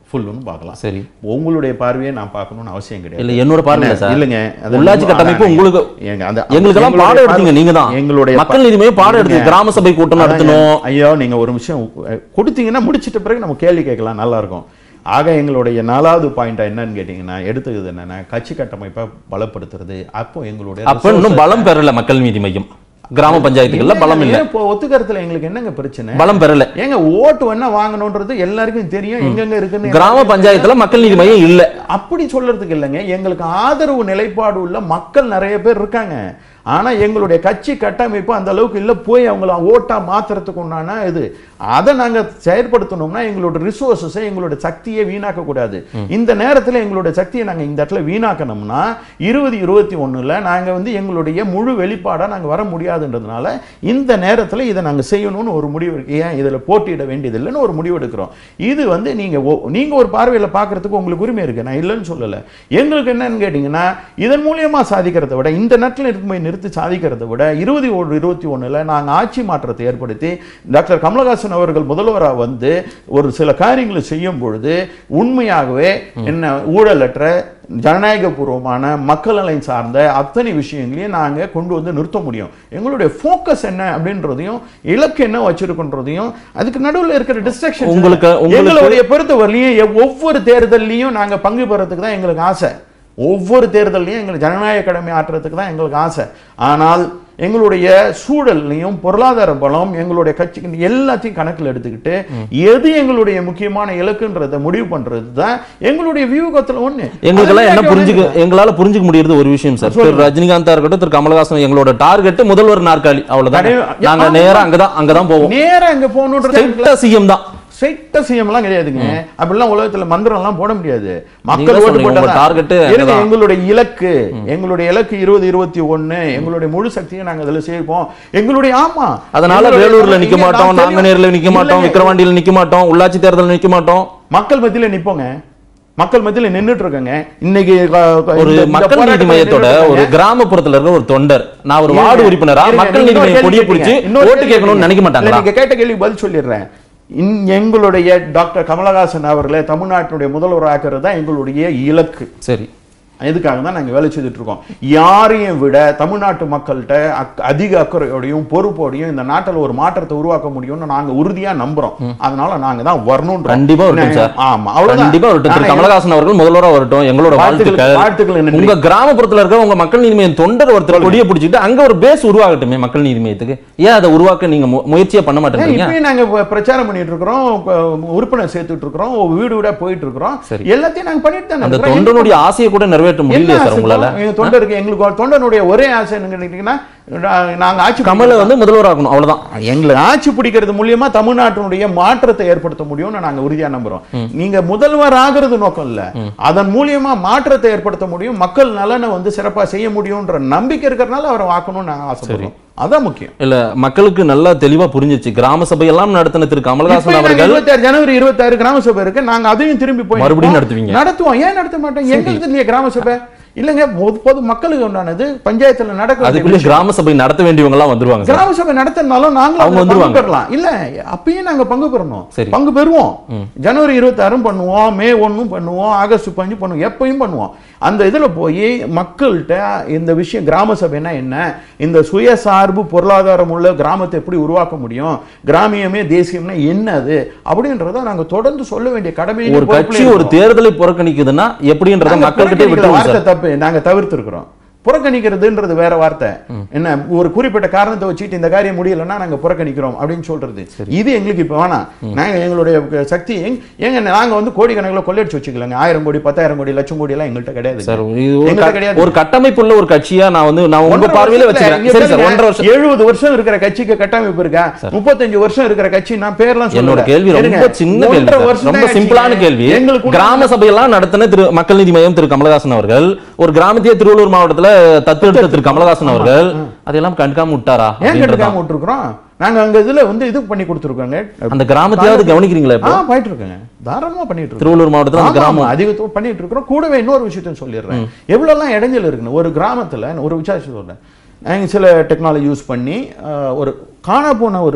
ஃபுல்லுன்னு பார்க்கலாம் சரி உங்களுடைய பார்வையை நான் பார்க்கணும்னு அவசியம் கிடையாது இல்ல என்னோட பார்வை என்ன, சார் இல்லைங்க அது உள்ளாட்சி உங்க- கட்டமைப்பு அதான் உங்களுக்கு ஏங்க, அந்த- எங்களுக்கெல்லாம் எங்களுடைய பாடம் எடுத்தீங்க பார்வை- நீங்க தான் எங்களுடைய மக்கள் நீதி மையம் பாடம் எடுத்தீங்க இல்லைங்க. கிராம சபை கூட்டம் அதாங்க, நடத்தணும் ஐயோ நீங்க ஒரு விஷயம் அஹ், கொடுத்தீங்கன்னா முடிச்சிட்ட பிறகு நம்ம கேள்வி கேட்கலாம் நல்லா இருக்கும் ஆக எங்களுடைய நாலாவது பாயிண்ட் என்னன்னு கேட்டீங்கன்னா எடுத்துக்கிறது என்னன்னா கட்சி கட்டமைப்பை பலப்படுத்துறது அப்போ எங்களுடைய அப்ப இன்னும் பலம் பெறல மக்கள் நீதி மையம் கிராம பஞ்சாயத்துகள்ல பலம் இல்ல ஏன் இப்போ ஒத்துக்கறதுல எங்களுக்கு என்னங்க பிரச்சனை பலம் பெறல ஏங்க ஓட்டு என்ன வாங்கணும்ன்றது எல்லாருக்கும் தெரியும் எங்கெங்க இருக்குன்னு கிராம பஞ்சாயத்துல மக்கள் நீதி மையம் இல்ல அப்படி சொல்றதுக்கு இல்லைங்க எங்களுக்கு ஆதரவு நிலைப்பாடு உள்ள மக்கள் நிறைய பேர் இருக்காங்க ஆனா எங்களுடைய கட்சி கட்டமைப்பு அந்த அளவுக்கு இல்ல போய் அவங்கள ஓட்டா மாத்துறதுக்கு உண்டான இது அதை நாங்க செயற்படுத்தணும்னா எங்களோட ரிசோர்ஸஸை எங்களோட சக்தியை வீணாக்க கூடாது இந்த நேரத்துல எங்களோட சக்தியை நாங்க இந்த இடத்துல வீணாக்கணும்னா இருபது இருபத்தி ஒண்ணுல நாங்க வந்து எங்களுடைய முழு வெளிப்பாடா நாங்க வர முடியாதுன்றதுனால இந்த நேரத்துல இதை நாங்க செய்யணும்னு ஒரு முடிவு இருக்கு ஏன் இதுல போட்டியிட வேண்டியது இல்லைன்னு ஒரு முடிவு எடுக்கிறோம் இது வந்து நீங்க ஒ- நீங்க ஒரு பார்வையில பார்க்கறதுக்கு உங்களுக்கு உரிமை இருக்கு நான் இல்லைன்னு சொல்லல எங்களுக்கு என்னன்னு கேட்டீங்கன்னா இதன் மூலியமா சாதிக்கிறதை விட இந்த நேரத்தில் இருக்கும்போது நிறுத்தி சாதிக்கிறதை விட இருபது ஒரு இருபத்தி ஒண்ணுல நாங்க ஆட்சி மாற்றத்தை ஏற்படுத்தி டாக்டர் கமலஹாசன் அவர்கள் முதல்வரா வந்து ஒரு சில காரியங்களை செய்யும் பொழுது உண்மையாகவே என்ன ஊழலற்ற ஜனநாயகபூர்வமான மக்கள் நலன் சார்ந்த அத்தனை விஷயங்களையும் நாங்க கொண்டு வந்து நிறுத்த முடியும் எங்களுடைய ஃபோக்கஸ் என்ன அப்படின்றதையும் இலக்கு என்ன வச்சிருக்கோன்றதையும் அதுக்கு நடுவுல இருக்கிற டிஸ்ட்ரக்ஷன் உங்களுக்கு- உங்களுக்கு- எங்களுடைய பொறுத்தவரையிலையும் எவ்- ஒவ்வொரு தேர்தல்லையும் நாங்க பங்கு பெறதுக்கு தான் எங்களுக்கு ஆசை ஒவ்வொரு தேர்தல்லையும் எங்களுக்கு ஜனநாயக கடமை ஆற்றுறதுக்கு தான் எங்களுக்கு ஆசை ஆனால் எங்களுடைய சூழல்லையும் பொருளாதார பலம் எங்களுடைய கட்சிக்கு எல்லாத்தையும் கணக்கில் எடுத்துக்கிட்டு எது எங்களுடைய முக்கியமான இலக்குன்றதை முடிவு பண்றது தான் எங்களுடைய வியூகத்துல ஒண்ணு எங்களுக்கெல்லாம் என்ன அதுல புரிஞ்சுக்க எங்களால புரிஞ்சுக்க முடியறது ஒரு விஷயம் சார் திரு ரஜினிகாந்தா இருக்கட்டும் திரு கமலஹாசன் எங்களோட டார்கெட் முதல்வர் நாற்காலி அவ்வளவுதான் கடை- நாங்க நேரா அங்கதான் அங்கதான் போவோம் நேரா அங்க போகணுன்றது ஸ்ட்ரெயிட்டா சிஎம் தான் ஸ்ட்ரைட்டா சிஎம்லாம் கிடையாதுங்க அப்படிலாம் உலகத்துல மந்திரம் எல்லாம் போட முடியாது மக்கள் நீங்க ஓட்டு சொல்றீங்க, உங்க போட்டா target இருங்க, அங்கதான். எங்களுடைய இலக்கு எங்களுடைய இலக்கு இருபது இருபத்தி ஒண்ணு எங்களுடைய முழு சக்தியை நாங்க அதுல சேர்ப்போம் எங்களுடைய ஆமா அதனால எங்களுடைய வேலூர்ல இங்க நிக்க நான் மாட்டோம் தெரியும். நாங்குநேர்ல நிக்க மாட்டோம் இல்லைங்க. விக்கிரவாண்டியில நிக்க மாட்டோம் உள்ளாட்சி தேர்தல் நிக்க மாட்டோம் மக்கள் மத்தியில நிப்போங்க மக்கள் மத்தியில நின்னுட்டு இருக்கங்க இன்னைக்கு க- க- ஒரு இந்த- இந்த மக்கள் நீதி போராட்டத்துல மையத்தோட நின்னுட்டு ஒரு இருக்கங்க. கிராமப்புறத்துல இருக்க ஒரு தொண்டர் நான் ஒரு இருங்க, வார்டு உறுப்பினரா இருங்க, மக்கள் நீதி இன்னொரு மையம் கேள்வி கொடியை கேட்டீங்க. பிடிச்சி இன்னொரு ஓட்டு கேள்வி கேட்கணும்னு நினைக்க இல்ல, மாட்டாங்களா நீங்க கேட்ட கேள்வி பதில் சொல்லிடுறேன் இன்- எங்களுடைய டாக்டர் கமலஹாசன் அவர்களை தமிழ்நாட்டினுடைய முதல்வர் ஆக்குறது தான் எங்களுடைய இலக்கு சரி இதுக்காக தான் நாங்க வேலை செய்துட்டு இருக்கோம் யாரையும் விட தமிழ்நாட்டு மக்கள்கிட்ட அக்- அதிக அக்கறையோடையும் பொறுப்போடையும் இந்த நாட்டில் ஒரு மாற்றத்தை உருவாக்க முடியும்னு நாங்க உறுதியா நம்புறோம் அதனால நாங்க தான் வரணும் கண்டிப்பா வரட்டும் சார் ஆமா அவ்வளவுதான் கண்டிப்பா வரட்டும் திரு ஆனா கமலஹாசன் அவர்கள் முதல்வரா வரட்டும் எங்களோட வாழ்த்துக்கள், வாழ்த்துக்கள் வாழ்த்துக்கள் நன்றி. உங்க கிராமப்புறத்துல இருக்க உங்க மக்கள் நீதி மையம் தொண்டர் ஒருத்தர் கொடியை பிடிச்சிட்டு அங்க ஒரு பேஸ் உருவாகட்டுமே மக்கள் நீதி மையத்துக்கு ஏன் அதை உருவாக்க நீங்க மு- முயற்சியே பண்ண ஏன் மாட்டேங்கிறீங்க இப்பயும் நாங்க இப்ப பிரச்சாரம் பண்ணிட்டு இருக்கிறோம் இப்ப உறுப்பினர் சேர்த்துட்டு இருக்கிறோம் வீடு வீடா போயிட்டு இருக்கிறோம் சரி. எல்லாத்தையும் நாங்க பண்ணிட்டு தானே அந்த இருக்கிறோம். தொண்டனுடைய ஆசையை கூட நிறைவேற்ற என்ன முடியலையா சார் ஆசை உங்களால எங்க தொண்டருக்கு எங்களுக்கு ஒரு தொண்டனுடைய ஒரே ஆசை என்னன்னு கேட்டீங்கன்னா நா- நாங்க ஆட்சி கமலை வந்து முதல்வர் ஆகணும் அவ்வளவுதான் எங்களுக்கு ஆட்சி பிடிக்கிறது மூலியமா தமிழ்நாட்டினுடைய மாற்றத்தை ஏற்படுத்த முடியும்னு நாங்க உறுதியா நம்புறோம் நீங்க முதல்வர் ஆகிறது நோக்கம் இல்ல அதன் மூலியமா மாற்றத்தை ஏற்படுத்த முடியும் மக்கள் நலனை வந்து சிறப்பா செய்ய முடியும்ன்ற நம்பிக்கை இருக்கிறதுனால அவரை வாக்கணும்னு நாங்க ஆசைப்படுறோம் அதான் முக்கியம் இல்ல மக்களுக்கு நல்லா தெளிவா புரிஞ்சிச்சு கிராம சபை எல்லாம் நடத்தின திரு கமலஹாசன் இப்ப நாங்க அவர்கள் 26 ஜனவரி இருபத்தாறு கிராம சபை இருக்கு நாங்க அதையும் திரும்பி போய் மறுபடியும் நிற்போம். நடத்துவீங்க? நடத்துவோம் ஏன் நடத்த மாட்டோம் எங்களுக்கு இல்லையா கிராம சபை இல்லைங்க பொது பொது மக்களுக்கு உண்டானது பஞ்சாயத்துல நடக்க வேண்டிய அதுக்குள்ள கிராம சபை நடத்த வேண்டியவங்க எல்லாம் வந்துருவாங்க சார் கிராம சபை நடத்தினாலும் நாங்களும் அவங்க அதுல பங்கு வந்துருவாங்க. பெறலாம் இல்ல அப்பயும் நாங்க பங்கு பெறணும் சரி. பங்கு பெறுவோம் ஜனவரி இருபத்தி ஆறும் பண்ணுவோம் மே ஒண்ணும் பண்ணுவோம் ஆகஸ்ட் பஞ்சு பண்ணுவோம் எப்பயும் பண்ணுவோம் அந்த இதுல போய் மக்கள்கிட்ட இந்த விஷயம் கிராம சபைனா என்ன இந்த சுயசார்பு பொருளாதாரம் உள்ள கிராமத்தை எப்படி உருவாக்க முடியும் கிராமியமே தேசியம்னா என்னது அப்படின்றத நாங்க தொடர்ந்து சொல்ல வேண்டிய கடமை ஒரு கட்சி ஒரு தேர்தலை புறக்கணிக்குதுன்னா எப்படின்றத மக்கள்கிட்ட விட்டு வார்த்தை தப்பு நாங்க தவிர்த்திருக்கிறோம் புறக்கணிக்கிறதுன்றது வேற வார்த்தை என்ன ஒரு குறிப்பிட்ட காரணத்தை வச்சுட்டு இந்த காரியம் முடியலன்னா நாங்க புறக்கணிக்கிறோம் அப்படின்னு சொல்றது இது எங்களுக்கு இப்ப வேணாம் நாங்க எங்களுடைய சக்தி எங்க- ஏங்க நாங்க வந்து கோடிக்கணக்கில் கொள்ளையடிச்சு வச்சுக்கலாங்க ஆயிரம் கோடி பத்தாயிரம் கோடி லட்சம் கோடி எல்லாம் எங்கள்கிட்ட கிடையாது சார் இது ஒரு எங்கள்கிட்ட க- கிடையாது ஒரு கட்டமைப்புள்ள ஒரு கட்சியா நான் வந்து நான் உங்க ஒன்றரை பார்வையில வருஷத்துல வச்சுக்கிறேன் இங்க சரி சார் பாருங்க, ஒன்றரை வருஷம் எழுபது வருஷம் இருக்கிற கட்சிக்கு கட்டமைப்பு இருக்கா முப்பத்தஞ்சு வருஷம் இருக்கிற கட்சி நான் பேர்லாம் என்னோட சொல்லல. கேள்வி ரொம்ப இருங்க. சின்ன கேள்வி ஒன்றரை சார். வருஷம் ரொம்ப தான் சிம்பிளான ஆச்சுங்க. கேள்வி எங்களுக்கு கிராம சபையெல்லாம் நடத்தின திரு மக்கள் நீதி மையம் திரு கமலஹாசன் அவர்கள் ஒரு கிராமத்தையே திருவள்ளூர் மாவட்டத்துல தத்தெடுத்த திரு கமலஹாசன் அவர்கள் அதெல்லாம் கண்டுக்காம விட்டாரா ஏன் அப்படின்றதுதான். கண்டுக்காம விட்டுருக்குறோம் நாங்க அங்க இதுல வந்து இது பண்ணி கொடுத்துருக்கோங்க அந்த கிராமத்தையாவது கவனிக்கிறீங்களா ஆ இப்போ போயிட்டு இருக்கேங்க தாராளமா பண்ணிட்டு இருக்கோம் திருவள்ளூர் மாவட்டத்துல அந்த ஆமா, கிராமம் ஆமா, அதிகத்துவம் பண்ணிட்டு இருக்கிறோம் கூடவே இன்னொரு விஷயத்தையும் சொல்லிடுறேன் எவ்வளவுலாம் இடைஞ்சல் இருக்குன்னு ஒரு கிராமத்துல ஒரு விசாரிச்சு சொல்றேன் நாங்க சில டெக்னாலஜி யூஸ் பண்ணி ஆஹ், ஒரு காண போன ஒரு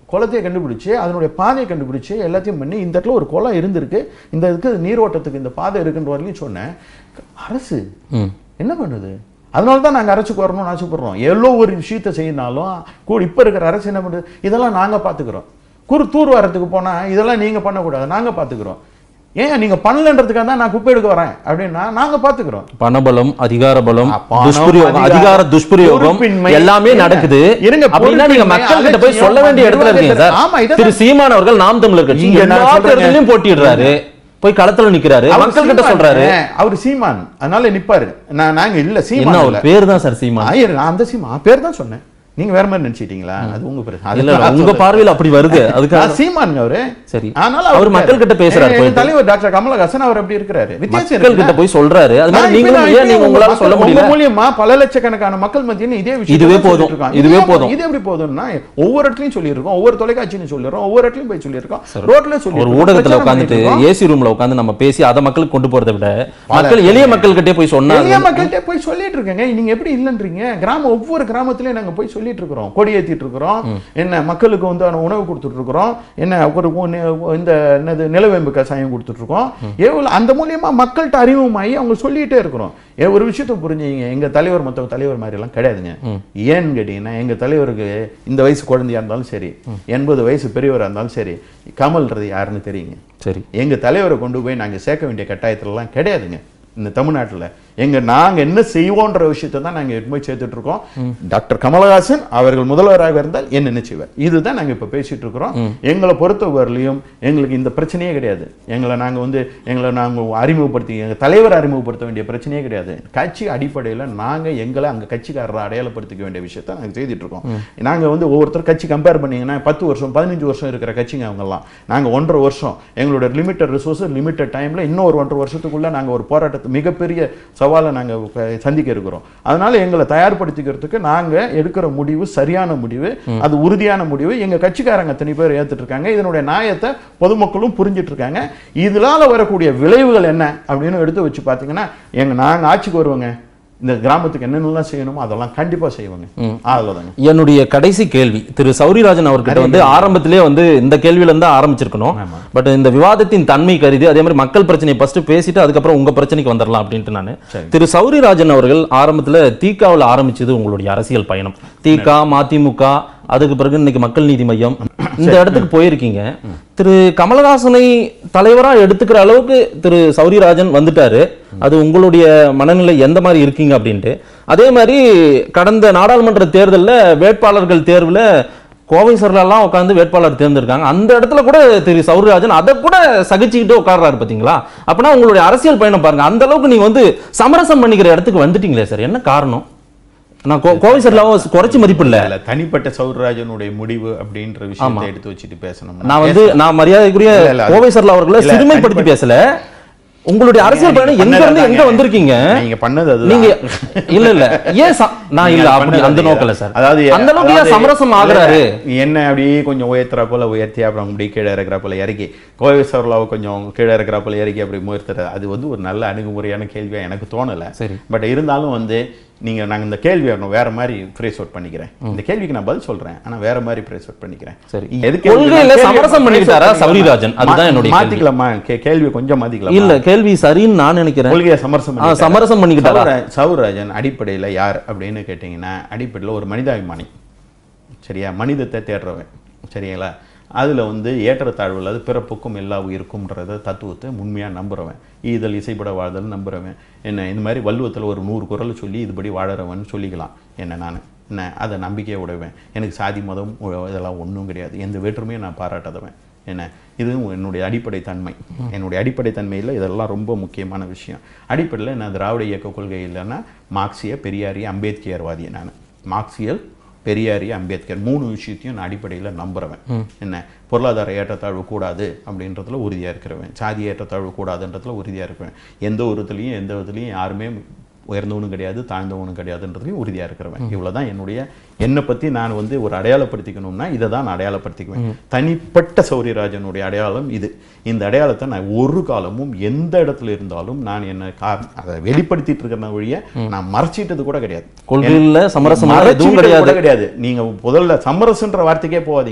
குளத்தையே கண்டுபிடிச்சு அதனுடைய பாதையை கண்டுபிடிச்சு எல்லாத்தையும் பண்ணி இந்த இடத்துல ஒரு குளம் இருந்திருக்கு இந்த இதுக்கு நீரோட்டத்துக்கு இந்த பாதை இருக்குன்ற வரையிலும் சொன்னேன் அரசு என்ன பண்ணுது அதனால தான் நாங்கள் அரசுக்கு வரணும்னு ஆசைப்படுறோம் எவ்வளோ ஒரு விஷயத்தை செய்யினாலும் கூட இப்போ இருக்கிற அரசு என்ன பண்ணுது இதெல்லாம் நாங்கள் பார்த்துக்குறோம் குறு தூர் வரத்துக்கு போனால் இதெல்லாம் நீங்கள் பண்ணக்கூடாது நாங்கள் பார்த்துக்குறோம் ஏன் நீங்கள் பண்ணலன்றதுக்காக தான் நான் குப்பை எடுக்க வரேன் அப்படின்னா நாங்கள் பார்த்துக்குறோம் பணபலம் அதிகார பலம் பணம், துஷ்பிரயோகம் அதிகாரம், அதிகார துஷ்பிரயோகம் பொறுப்பின்மை. எல்லாமே இருங்க, நடக்குது இருங்க, அப்படின்னா நீங்க பொறுப்பின்மை, மக்கள் கிட்ட போய் அலட்சியம், சொல்ல வேண்டிய இடத்துல இருக்கீங்க சார் ஆமா, இதை திரு சீமான் அவர்கள் நாம் தமிழர் கட்சி இங்க நான் எல்லா சொல்றேங்க. தேர்தலையும் போட்டிடுறாரு போய் களத்துல நிக்கிறாரு அவர் மக்கள் கிட்ட சீமான், சொல்றாரு அவர் சீமான் அதனால நிப்பாரு நான் நாங்க இல்ல என்ன சீமான் அவர் இல்ல. பேர் தான் சார் சீமான் ஆயிரம் நான் அந்த சீமா பேர் தான் சொன்னேன் நீங்க வேற மாதிரி நினைச்சிட்டீங்களா அது உங்க பிரச்சனை இல்ல அதுல இல்ல, உங்க பார்வையில் அப்படி வருது அதுக்காக சீமான் அவரு சரி. ஆனால அவர் மக்கள் கிட்ட பேசுறாரு எங்க போயிட்டு. தலைவர் டாக்டர் கமலஹாசன் அவர் அப்படி இருக்கிறாரு வித்தியாசம் மக்கள் கிட்ட இருக்குல்ல? போய் சொல்றாரு அது மாதிரி நான் இப்ப நீங்களும் நான் ஏன் இப்ப நீங்க உங்க உங்களால மக்கள் சொல்ல முடியல உங்க மூலியமா பல லட்சக்கணக்கான மக்கள் மத்தியில இதே விஷயம் இதுவே தான் போதும். சொல்லிட்டு இருக்கோம். இதுவே இதுவே போதும். இது எப்படி போதும்னா ஒவ்வொரு இடத்துலயும் சொல்லியிருக்கோம் ஒவ்வொரு தொலைக்காட்சியிலும் சொல்லிடுறோம் ஒவ்வொரு இடத்துலயும் போய் சொல்லியிருக்கோம் ரோட்ல சொல்லி ஒரு ஊடகத்துல உட்காந்துட்டு ஏசி ரூம்ல உட்காந்து நம்ம பேசி அதை மக்களுக்கு கொண்டு போறதை விட மக்கள் எளிய மக்கள் கிட்டே போய் சொன்னா எளிய மக்கள்கிட்ட போய் சொல்லிட்டு இருக்கேங்க நீங்க எப்படி இல்லன்றீங்க கிராமம் ஒவ்வொரு கிராமத்திலயும் நாங்க போய் சொல்லிட்டு இருக்கிறோம் கொடி ஏத்திட்டு இருக்கிறோம் என்ன மக்களுக்கு வந்து உணவு கொடுத்துட்டு இருக்கிறோம் என்ன ஒரு ஒண்ணு- இந்த என்னது நிலவேம்பு கசாயம் கொடுத்துட்டு இருக்கோம் எவ்வளவு அந்த மூலியமா மக்கள்கிட்ட அறிமுகமாகி அவங்க சொல்லிட்டே இருக்கிறோம் ஏ, ஒரு விஷயத்த புரிஞ்சுங்க எங்க தலைவர் மத்தவங்க தலைவர் மாதிரி எல்லாம் கிடையாதுங்க ஏன்னு கேட்டீங்கன்னா எங்க தலைவருக்கு இந்த வயசு குழந்தையா இருந்தாலும் சரி எண்பது வயசு பெரியவரா இருந்தாலும் சரி கமல்ன்றது யாருன்னு தெரியுங்க சரி எங்க தலைவரை கொண்டு போய் நாங்க சேர்க்க வேண்டிய கட்டாயத்துலலாம் கிடையாதுங்க இந்த தமிழ்நாட்டுல எங்க நாங்க என்ன செய்வோன்ற விஷயத்தை தான் நாங்க எடுத்து போய் சேர்த்துட்டு இருக்கோம் டாக்டர் கமலஹாசன் அவர்கள் முதல்வராக இருந்தால் என்ன நினைச்சுவார் இதுதான் நாங்க இப்ப பேசிட்டு இருக்கிறோம் எங்களை பொறுத்தவரையிலையும் எங்களுக்கு இந்த பிரச்சனையே கிடையாது எங்களை நாங்க வந்து எங்களை நாங்க அறிமுகப்படுத்தி எங்க தலைவர் அறிமுகப்படுத்த வேண்டிய பிரச்சனையே கிடையாது கட்சி அடிப்படையில நாங்க எங்களை அங்க கட்சிக்காரரை அடையாளப்படுத்திக்க வேண்டிய விஷயத்தை நாங்க செய்துட்டு இருக்கோம் நாங்க வந்து ஒவ்வொருத்தர் கட்சி கம்பேர் பண்ணீங்கன்னா பத்து வருஷம் பதினஞ்சு வருஷம் இருக்கிற கட்சிங்க அவங்கெல்லாம் நாங்க ஒன்றரை வருஷம் எங்களோட லிமிட்டட் ரிசோர்ஸ் லிமிட்டட் டைம்ல இன்னும் ஒரு ஒன்றரை வருஷத்துக்குள்ள நாங்க ஒரு போராட்டத்தை மிகப்பெரிய சவாலை நாங்க க- சந்திக்க இருக்கிறோம் அதனால எங்களை தயார்படுத்திக்கிறதுக்கு நாங்க எடுக்கிற முடிவு சரியான முடிவு அது உறுதியான முடிவு எங்க கட்சிக்காரங்க அத்தனை பேர் ஏத்துட்டு இருக்காங்க இதனுடைய நியாயத்தை பொதுமக்களும் புரிஞ்சிட்டு இருக்காங்க இதனால வரக்கூடிய விளைவுகள் என்ன அப்படின்னு எடுத்து வச்சு பார்த்தீங்கன்னா எங்க நாங்க ஆட்சிக்கு வருவோங்க இந்த கிராமத்துக்கு என்னென்னலாம் செய்யணுமோ அதெல்லாம் கண்டிப்பா செய்வாங்க அவ்வளவுதாங்க என்னுடைய கடைசி கேள்வி திரு சௌரிராஜன் அவர்கிட்ட வந்து ஆரம்பத்திலே வந்து இந்த கேள்வியில இருந்து ஆரம்பிச்சிருக்கணும் ஆமா. பட் இந்த விவாதத்தின் தன்மை கருதி அதே மாதிரி மக்கள் பிரச்சனையை ஃபர்ஸ்ட் பேசிட்டு அதுக்கப்புறம் உங்க பிரச்சனைக்கு வந்துடலாம் அப்படின்ட்டு நான் சரி. திரு சௌரிராஜன் அவர்கள் ஆரம்பத்துல தீகாவில் ஆரம்பிச்சது உங்களுடைய அரசியல் பயணம் தீகா மதிமுக அதுக்கு பிறகு இன்னைக்கு மக்கள் நீதி மையம் இந்த இடத்துக்கு போயிருக்கீங்க திரு கமலஹாசனை தலைவரா எடுத்துக்கிற அளவுக்கு திரு சௌரிராஜன் வந்துட்டாரு அது உங்களுடைய மனநிலை எந்த மாதிரி இருக்கீங்க அப்படின்ட்டு அதே மாதிரி கடந்த நாடாளுமன்ற தேர்தல்ல வேட்பாளர்கள் தேர்வுல கோவை சர்லாம் உட்காந்து வேட்பாளர் தேர்ந்தெடுக்காங்க அந்த இடத்துல கூட திரு சௌரிராஜன் அதை கூட சகிச்சுக்கிட்டு உட்கார்றாரு பாத்தீங்களா அப்பனா உங்களுடைய அரசியல் பயணம் பாருங்க அந்த அளவுக்கு நீங்க வந்து சமரசம் பண்ணிக்கிற இடத்துக்கு வந்துட்டீங்களே சார் என்ன காரணம் நான் கோ- கோவை சர்லாவை குறைச்சி மதிப்பு இல்ல இல்ல, தனிப்பட்ட சௌரராஜனுடைய முடிவு அப்படின்ற விஷயத்தை எடுத்து வச்சுட்டு பேசணும் நான் வந்து நான் மரியாதைக்குரிய இல்ல, இல்ல, அது- கோவை சர்லா அவர்களை இல்ல, சிறுமைப்படுத்தி தனிப்பட்ட- பேசல உங்களுடைய அரசியல் பயணம் எங்க இருந்து எங்க வந்திருக்கீங்க நீங்க பண்ணது அதுதான். நீங்க இல்ல இல்ல ஏன் ச- நான் இல்ல நீங்க அப்படி பண்ணது அந்த அதுதான். நோக்கல சார் அதாவது அந்த அளவுக்கு ஏன் அதாவது சமரசம் இல்ல, ஆகுறாரு என்ன அப்படியே கொஞ்சம் உயர்த்துறா போல உயர்த்தி அப்புறம் அப்படியே கீழே இருக்கிற போல இறக்கி கோவை சர்லாவை கொஞ்சம் கீழே இருக்கிற போல இறக்கி அப்படி முயற்சுறது அது வந்து ஒரு நல்ல அணுகுமுறையான கேள்வியா எனக்கு தோணல சரி. பட் இருந்தாலும் வந்து நீங்க நாங்க இந்த கேள்வியை நான் வேற மாதிரி ஃப்ரேஸ் அவுட் பண்ணிக்கிறேன் இந்த கேள்விக்கு நான் பதில் சொல்றேன் ஆனா வேற மாதிரி ஃப்ரேஸ் அவுட் பண்ணிக்கிறேன் சரி. எதுக்கு கொள்கையில நான் கேள்வியை சமரசம் phrase out பண்ணிக்கிட்டாரா பண்ணிக்கலாமா? சௌரிராஜன்? அதுதான் என்னுடைய கேள்வி. மாத்திக்கலாமா கே- கேள்வியை கொஞ்சம் மாத்திக்கலாமா இல்ல கேள்வி சரின்னு நான் நினைக்கிறேன் கொள்கையை சமரசம் ஆ, சமரசம் பண்ணிக்கிட்டாரா? சௌர- சௌராஜன் அடிப்படையில யார் அப்படின்னு கேட்டிங்கன்னா அடிப்படையில் ஒரு மனிதாபிமானி சரியா மனிதத்தை தேடுறவன் சரிங்களா அதுல வந்து ஏற்றத்தாழ்வு இல்லாத பிறப்புக்கும் எல்லா உயிருக்கும்ன்றத தத்துவத்தை உண்மையா நம்புறவன் ஈதல் இசைப்பட வாழ்தல் நம்புறவன் என்ன இந்த மாதிரி வள்ளுவத்துல ஒரு நூறு குரல் சொல்லி இதுபடி வாழறவன் சொல்லிக்கலாம் என்ன நான் என்ன அதை நம்பிக்கையை உடையவன் எனக்கு சாதி மதம் உ- இதெல்லாம் ஒண்ணும் கிடையாது எந்த வேற்றுமையும் நான் பாராட்டாதவன் என்ன இது என்னுடைய அடிப்படை தன்மை என்னுடைய அடிப்படை தன்மையில் இதெல்லாம் ரொம்ப முக்கியமான விஷயம் அடிப்படையில் நான் திராவிட இயக்க கொள்கை இல்லைன்னா மார்க்சிய பெரியாரிய அம்பேத்கர்வாதி நான் மார்க்சியல் பெரியாரிய அம்பேத்கர் மூணு விஷயத்தையும் நான் அடிப்படையில் நம்புறவன் என்ன பொருளாதார ஏற்றத்தாழ்வு கூடாது அப்படின்றதுல உறுதியாக இருக்கிறவன் சாதி ஏற்றத்தாழ்வு கூடாதுன்றதுல உறுதியாக இருக்கிறவன் எந்த ஒரு இதுலையும் எந்த விதத்துலையும் யாருமே உயர்ந்தவனும் கிடையாது தாழ்ந்தவனும் கிடையாதுன்றதுலையும் உறுதியாக இருக்கிறவன் இவ்வளவுதான் என்னுடைய என்னை பற்றி நான் வந்து ஒரு அடையாளப்படுத்திக்கணும்னா இதை தான் நான் அடையாளப்படுத்திக்குவேன் தனிப்பட்ட சௌரியராஜனுடைய அடையாளம் இது இந்த அடையாளத்தை நான் ஒரு காலமும் எந்த இடத்துல இருந்தாலும் நான் என்ன கா அதை வெளிப்படுத்திட்டு இருக்கிற வழிய நான் மறைச்சிட்டது கூட கிடையாது கொள்கையில சமரசம் எதுவும் மறைச்சிக்கிட்டது கிடையாது கூட கிடையாது நீங்க முதல்ல சமரசன்ற வார்த்தைக்கே போகாதீங்க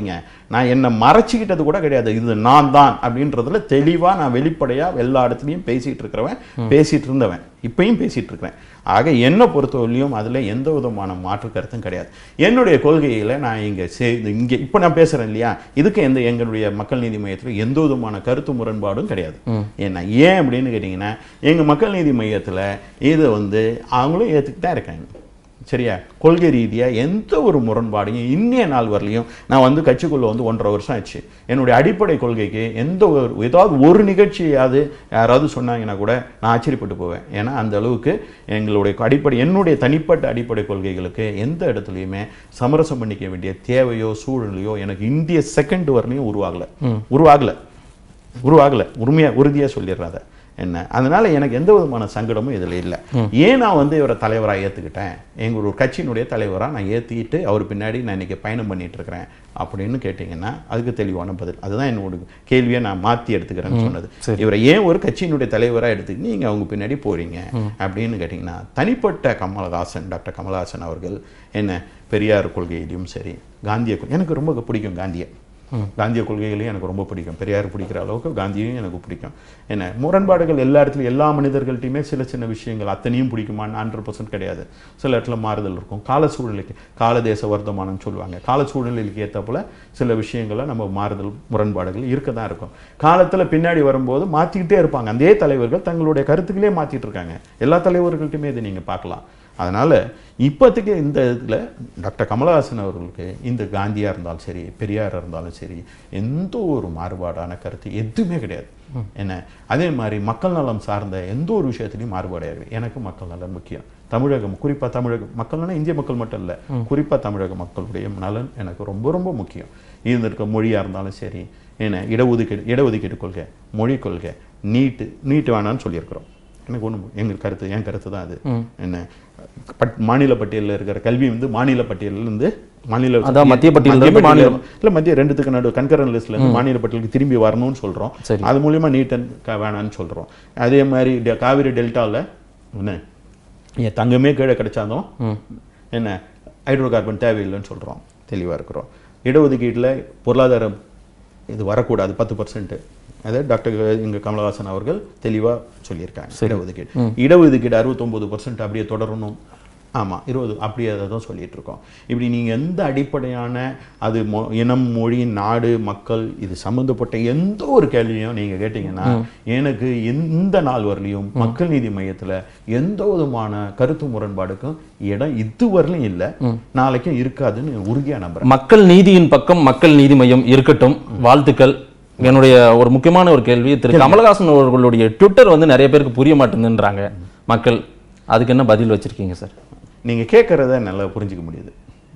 நான் என்னை மறைச்சிக்கிட்டது கூட கிடையாது இது நான் தான் அப்படின்றதுல தெளிவா நான் வெளிப்படையா எல்லா இடத்துலையும் பேசிட்டு இருக்கிறவன் பேசிட்டு இருந்தவன் இப்பயும் பேசிட்டு இருக்கிறேன் ஆக என்னை பொறுத்தவரையிலும் அதுல எந்த விதமான மாற்று கருத்தும் கிடையாது என்னுடைய கொள்கையில நான் இங்க சே இங்க இப்போ நான் பேசுறேன் இல்லையா இதுக்கு எந்த எங்களுடைய மக்கள் நீதி மையத்துல எந்த விதமான கருத்து முரண்பாடும் கிடையாது ஏன்னா ஏன் அப்படின்னு கேட்டிங்கன்னா எங்க மக்கள் நீதி மையத்துல இதை வந்து அவங்களும் ஏத்துக்கிட்டு தான் இருக்காங்க சரியா கொள்கை ரீதியா எந்த ஒரு முரண்பாடையும் இன்னைய நாள் வரலையும் நான் வந்து கட்சிக்குள்ள வந்து ஒன்றரை வருஷம் ஆச்சு என்னுடைய அடிப்படை கொள்கைக்கு எந்த ஒரு ஏதாவது ஒரு நிகழ்ச்சியாவது யாராவது சொன்னாங்கன்னா கூட நான் ஆச்சரியப்பட்டு போவேன் ஏன்னா அந்த அளவுக்கு எங்களுடைய அடிப்படை என்னுடைய தனிப்பட்ட அடிப்படை கொள்கைகளுக்கு எந்த இடத்துலையுமே சமரசம் பண்ணிக்க வேண்டிய தேவையோ சூழ்நிலையோ எனக்கு இந்திய செகண்ட் வரலையும் உருவாகல உருவாகல உருவாகல உண்மையா உறுதியா சொல்லிடுறாத என்ன அதனால எனக்கு எந்த விதமான சங்கடமும் இதுல இல்லை ஏன் நான் வந்து இவரை தலைவரா ஏத்துக்கிட்டேன் எங்க ஒரு கட்சியினுடைய தலைவரா நான் ஏத்திக்கிட்டு அவர் பின்னாடி நான் இன்னைக்கு பயணம் பண்ணிட்டு இருக்கிறேன் அப்படின்னு கேட்டீங்கன்னா அதுக்கு தெளிவான பதில் அதுதான் என்னோட கேள்வியை நான் மாத்தி எடுத்துக்கிறேன்னு சொன்னது இவரை ஏன் ஒரு கட்சியினுடைய தலைவரா எடுத்துக்கிட்டு நீங்க அவங்க பின்னாடி போறீங்க அப்படின்னு கேட்டீங்கன்னா தனிப்பட்ட கமலஹாசன் டாக்டர் கமலஹாசன் அவர்கள் என்ன பெரியார் கொள்கையிலையும் சரி காந்திய கொள்- எனக்கு ரொம்ப பிடிக்கும் காந்தியை காந்திய கொள்கைகளையும் எனக்கு ரொம்ப பிடிக்கும் பெரியார் பிடிக்கிற அளவுக்கு காந்தியையும் எனக்கு பிடிக்கும் என்ன முரண்பாடுகள் எல்லா இடத்துலையும் எல்லா மனிதர்கள்ட்டையுமே சில சின்ன விஷயங்கள் அத்தனையும் பிடிக்குமான்னு ஹண்ட்ரட் பர்சன்ட் கிடையாது சில இடத்துல மாறுதல் இருக்கும் கால சூழ்நிலைக்கு கால தேச வர்த்தமானம் சொல்லுவாங்க கால சூழ்நிலைக்கு ஏற்றப்போல சில விஷயங்களை நம்ம மாறுதல் முரண்பாடுகள் இருக்க தான் இருக்கும் காலத்துல பின்னாடி வரும்போது மாத்திக்கிட்டே இருப்பாங்க அதே தலைவர்கள் தங்களுடைய கருத்துக்களே மாத்திட்டு இருக்காங்க எல்லா தலைவர்கள்ட்டையுமே இதை நீங்க பார்க்கலாம் அதனால இப்போதைக்கு இந்த இதில் டாக்டர் கமலஹாசன் அவர்களுக்கு இந்த காந்தியா இருந்தாலும் சரி பெரியார் இருந்தாலும் சரி எந்த ஒரு மாறுபாடான கருத்து எதுவுமே கிடையாது என்ன அதே மாதிரி மக்கள் நலம் சார்ந்த எந்த ஒரு விஷயத்துலையும் மாறுபாடு கிடையாது எனக்கு மக்கள் நலன் முக்கியம் தமிழகம் குறிப்பா தமிழக மக்கள்னா இந்திய மக்கள் மட்டும் இல்ல குறிப்பா தமிழக மக்களுடைய நலன் எனக்கு ரொம்ப ரொம்ப முக்கியம் இது இருக்க மொழியா இருந்தாலும் சரி என்ன இடஒதுக்கீடு இடஒதுக்கீடு கொள்கை மொழி கொள்கை நீட்டு நீட்டு வேணாம்னு சொல்லியிருக்கிறோம் எனக்கு ஒண்ணு எங்க கருத்து என் கருத்து தான் அது என்ன பட் மாநில பட்டியலில் இருக்கிற கல்வி வந்து மாநில பட்டியல்ல இருந்து மாநில அதான் மத்திய பட்டியல்ல இருந்து மத்திய மாநிலம். இல்ல மத்திய ரெண்டுத்துக்கு நடு கன்கரன் லிஸ்ட்ல இருந்து மாநில பட்டியலுக்கு திரும்பி வரணும்னு சொல்றோம் சரி. அது மூலியமா நீட்டன் வேணாம்னு சொல்றோம் அதே மாதிரி டெ- காவிரி டெல்டால என்ன என் தங்கமே கீழே கிடைச்சாலும் என்ன ஹைட்ரோ கார்பன் தேவையில்லைன்னு சொல்றோம் தெளிவா இருக்கிறோம் இடஒதுக்கீட்டுல பொருளாதாரம் இது வரக்கூடாது பத்து பர்சன்ட் அதை டாக்டர் இங்க கமலஹாசன் அவர்கள் தெளிவா சொல்லியிருக்காங்க இடஒதுக்கீடு இடஒதுக்கீடு அறுபத்தொன்பது பர்சன்ட் அப்படியே தொடரணும் ஆமா இருபது அப்படியே அதை தான் சொல்லிட்டு இருக்கோம் இப்படி நீங்க எந்த அடிப்படையான அது மொ- இனம் மொழி நாடு மக்கள் இது சம்பந்தப்பட்ட எந்த ஒரு கேள்வியும் நீங்க கேட்டீங்கன்னா எனக்கு இந்த நாள் வரலையும் மக்கள் நீதி மையத்துல எந்த விதமான கருத்து முரண்பாடுக்கும் இடம் இதுவரையிலும் இல்ல நாளைக்கும் இருக்காதுன்னு உறுதியா நம்புறேன் மக்கள் நீதியின் பக்கம் மக்கள் நீதி மையம் இருக்கட்டும் வாழ்த்துக்கள் என்னுடைய ஒரு முக்கியமான ஒரு கேள்வி திரு கமலஹாசன் அவர்களுடைய ட்விட்டர் வந்து நிறைய பேருக்கு புரிய மாட்டேங்குதுன்றாங்க மக்கள் அதுக்கு என்ன பதில் வச்சிருக்கீங்க சார் நீங்க கேட்கறத நல்லா புரிஞ்சுக்க முடியுது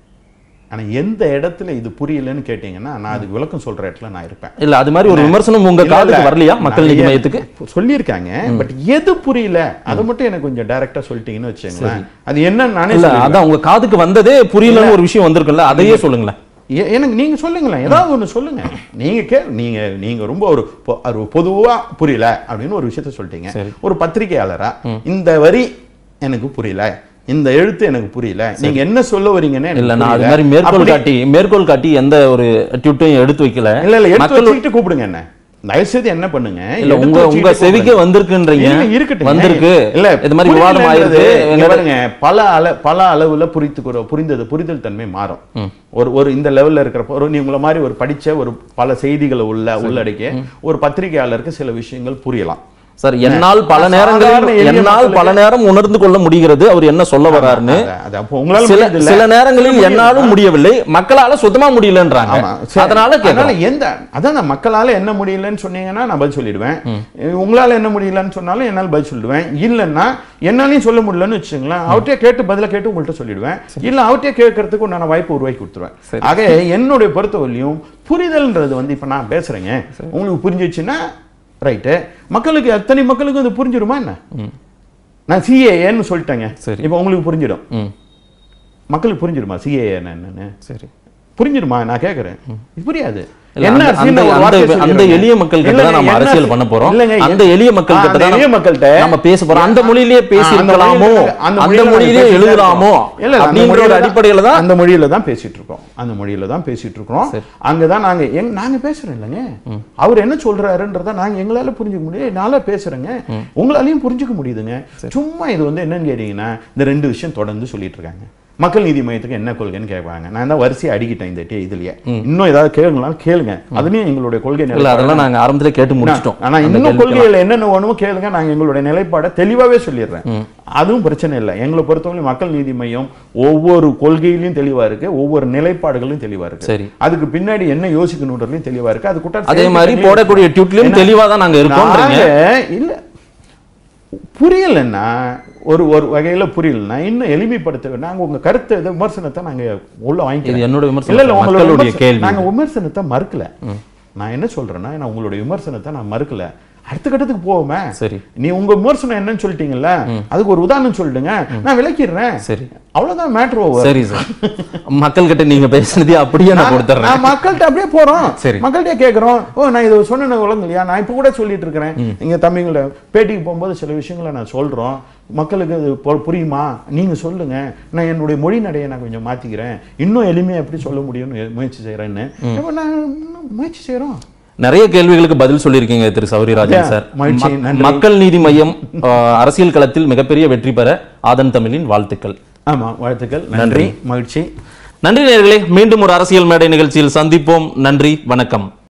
ஆனா எந்த இடத்துல இது புரியலன்னு கேட்டீங்கன்னா நான் அதுக்கு விளக்கம் சொல்ற இடத்துல நான் இருப்பேன் இல்ல அது மாதிரி ஒரு விமர்சனம் உங்க இல்ல, காதுக்கு இல்ல. வரலையா மக்கள் நீதி நிறைய மையத்துக்கு சொல்லியிருக்காங்க பட் எது புரியல அதை மட்டும் எனக்கு கொஞ்சம் டைரக்டா சொல்லிட்டீங்கன்னு வச்சுங்களேன் அது என்னன்னு நானே இல்ல சொல்லிடுவேன். அதான் உங்க காதுக்கு வந்ததே புரியலன்னு ஒரு விஷயம் வந்திருக்குல்ல அதையே சொல்லுங்களேன் எ- எனக்கு நீங்க சொல்லுங்களேன் ஏதாவது ஒண்ணு சொல்லுங்க நீங்க கே நீங்க நீங்க ரொம்ப ஒரு பொ- ஒரு பொதுவா புரியல அப்படின்னு ஒரு விஷயத்த சொல்லிட்டீங்க சரி. ஒரு பத்திரிகையாளரா இந்த வரி எனக்கு புரியல இந்த எழுத்து எனக்கு புரியல நீங்க என்ன சொல்ல வரீங்கன்னு எனக்கு இல்ல நான் அது புரியல. மாதிரி மேற்கோள் அப்படி- காட்டி மேற்கோள் காட்டி எந்த ஒரு ட்விட்டையும் எடுத்து வைக்கல இல்ல இல்ல எடுத்து மக்கள் வச்சுக்கிட்டு கூப்பிடுங்க என்ன தயவு செய்து என்ன பண்ணுங்க இல்ல எடுத்து உங்க உங்க வச்சுக்கிட்டு செவிக்கே கூப்பிடுங்க. வந்திருக்குன்றீங்க இருங்க, இருக்கட்டுங்க. வந்திருக்கு இல்ல இது மாதிரி விவாதம் புரியலன்றது, ஆயிருக்கு இங்க பாருங்க பல அள பல அளவுல புரித்துக்கிற புரிந்தது புரிதல் தன்மை மாறும் ஒரு ஒரு இந்த லெவல்ல இருக்கிற ஒரு நீ உங்களை மாதிரி ஒரு படிச்ச ஒரு பல செய்திகளை உள்ள உள்ளடக்கிய ஒரு பத்திரிகையாளருக்கு சில விஷயங்கள் புரியலாம் சார் என்னால் பல சாதாரண நேரங்களில் எளிய என்னால் மக்களுக்கு- பல நேரம் உணர்ந்து கொள்ள முடிகிறது அவர் என்ன சொல்ல வர்றாருன்னு அத- அது அப்போ உங்களால சில முடியுது இல்ல? சில நேரங்களில் முடியுது. என்னாலும் முடியவில்லை மக்களால சுத்தமா முடியலன்றாங்க ஆமா சரி. அதனால அதனால கேட்கலாம் எந்த அதான் நான் மக்களால என்ன முடியலன்னு சொன்னீங்கன்னா நான் பதில் சொல்லிடுவேன் உங்களால என்ன முடியலன்னு சொன்னாலும் என்னால பதில் சொல்லிடுவேன் இல்லைன்னா என்னாலையும் சொல்ல முடியலன்னு வச்சுங்களேன் அவர்கிட்டயே கேட்டு பதில கேட்டு உங்கள்கிட்ட சொல்லிடுவேன் இல்ல அவர்கிட்டயே கேட்கறதுக்கு உண்டான வாய்ப்பு உருவாக்கி கொடுத்துருவேன் ஆக என்னுடைய பொறுத்தவரையிலும் புரிதல்ன்றது வந்து இப்ப நான் பேசுறேங்க உங்களுக்கு புரிஞ்சிச்சுன்னா ரைட்டு மக்களுக்கு அத்தனை மக்களுக்கும் அது புரிஞ்சிருமா என்ன நான் சிஏஏன்னு சொல்லிட்டேங்க சரி. இப்போ உங்களுக்கு புரிஞ்சிடும் ம், மக்களுக்கு புரிஞ்சிருமா சிஏஏ என்னன்னு சரி புரிஞ்சிருமா நான் கேட்குறேன் புரியாது இல்ல, என்ன அந்த- அரசியல்னு ஒரு அந்த- வார்த்தை அந்த சொல்லிடுறேங்க. எளிய மக்கள் கிட்ட தான் இல்லைங்க, நம்ம என்ன அரசியல் அரசியல் பண்ண போறோம். இல்லைங்க, அந்த எளிய மக்கள் ஆ, கிட்ட அந்த தான் எளிய நம்ம- மக்கள்கிட்ட நம்ம பேச போறோம். அந்த மொழியிலேயே ஆ, பேசியிருக்கலாமோ? அந்த அந்த மொழியிலேயே பேசிட்டு எழுதலாமோ? இருக்கோம். இல்ல, அந்த அப்படின்ற ஒரு மொழியில தான்- அடிப்படையில தான் அந்த மொழியில தான் பேசிட்டு இருக்கோம் அந்த மொழியில தான் பேசிட்டு இருக்கோம் சரி. அங்கதான் நாங்க எங்க நாங்க பேசுறோம் இல்லைங்க அவர் என்ன சொல்றாருன்றத நாங்க எங்களால புரிஞ்சுக்க முடியும் என்னால பேசுறேங்க உங்களாலையும் புரிஞ்சுக்க முடியுதுங்க சும்மா இது வந்து என்னன்னு கேட்டீங்கன்னா இந்த ரெண்டு விஷயம் தொடர்ந்து சொல்லிட்டு இருக்காங்க மக்கள் நீதி மையத்துக்கு என்ன கொள்கைன்னு கேட்பாங்க நான் தான் வரிசையை அடிக்கிட்டேன் இந்த டே- இதுலயே இன்னும் ஏதாவது கேளுங்களாலும் கேளுங்க அதுலயும் எங்களுடைய கொள்கை இல்ல நிலைப்பாடு அதெல்லாம் நாங்க ஆரம்பத்திலே கேட்டு முடிச்சிட்டோம் ஆனா அந்த இன்னும் கேள்விக்கெல்லாம். கொள்கையில என்னென்ன வேணுமோ கேளுங்க நாங்க எங்களுடைய நிலைப்பாடை தெளிவாவே சொல்லிடுறேன் அதுவும் பிரச்சனை இல்லை எங்களை பொறுத்தவரை மக்கள் நீதி மையம் ஒவ்வொரு கொள்கையிலையும் தெளிவா இருக்கு ஒவ்வொரு நிலைப்பாடுகளும் தெளிவா இருக்கு சரி. அதுக்கு பின்னாடி என்ன யோசிக்கணுன்றதுலயும் தெளிவா இருக்கு அது குற்றம் அதே மாதிரி செயல்திட்டங்களையும் போடக்கூடிய ட்வீட்லயும் என்ன? தெளிவா தான் நாங்க இருக்கோம்ன்றீங்க நாங்க இல்ல புரியலன்னா ஒரு ஒரு வகையில புரியலன்னா இன்னும் எளிமைப்படுத்த நாங்க உங்க கருத்தை இது விமர்சனத்தை நாங்க உள்ள வாங்கிக்கிறோம் இது என்னோட விமர்சனம் இல்ல இல்ல சார். உங்களுடைய மக்களுடைய விமர்சனம் கேள்வி நாங்க விமர்சனத்தை மறுக்கல நான் என்ன சொல்றேன்னா நான் உங்களுடைய விமர்சனத்தை நான் மறுக்கல அடுத்த கட்டத்துக்கு போவோமே சரி. நீ உங்க விமர்சனம் என்னன்னு சொல்லிட்டீங்கல்ல அதுக்கு ஒரு உதாரணம் சொல்லிடுங்க நான் விளக்கிடுறேன் சரி அவ்வளவுதான் மேட்ரு ஓவர் சரி சார் மக்கள் கிட்ட நீங்க பேசுனதே அப்படியே நான் கொடுத்துறேன் நான் மக்கள்கிட்ட அப்படியே போறோம் சரி. மக்கள்கிட்ட கேக்குறோம் ஓ நான் இது சொன்ன உலகம் இல்லையா நான் இப்ப கூட சொல்லிட்டு இருக்கிறேன் நீங்க தம்பிங்கள பேட்டிக்கு போகும்போது சில விஷயங்களை நான் சொல்றோம் மக்களுக்கு அது பு- புரியுமா நீங்க சொல்லுங்க நான் என்னுடைய மொழி நடையை நான் கொஞ்சம் மாத்திக்கிறேன் இன்னும் எளிமையா எப்படி சொல்ல முடியும்னு முயற்சி செய்யறேன்னு இப்ப நான் முயற்சி செய்யறோம் நிறைய கேள்விகளுக்கு பதில் சொல்லியிருக்கீங்க திரு சௌரிராஜன் ஐயா, சார் மகிழ்ச்சி, மக்- நன்றி. மக்கள் நீதி மையம் ஆஹ், அரசியல் களத்தில் மிகப்பெரிய வெற்றி பெற ஆதன் தமிழின் வாழ்த்துக்கள் ஆமா வாழ்த்துக்கள் நன்றி மகிழ்ச்சி நன்றி நேயர்களே மீண்டும் ஒரு அரசியல் மேடை நிகழ்ச்சியில் சந்திப்போம் நன்றி வணக்கம்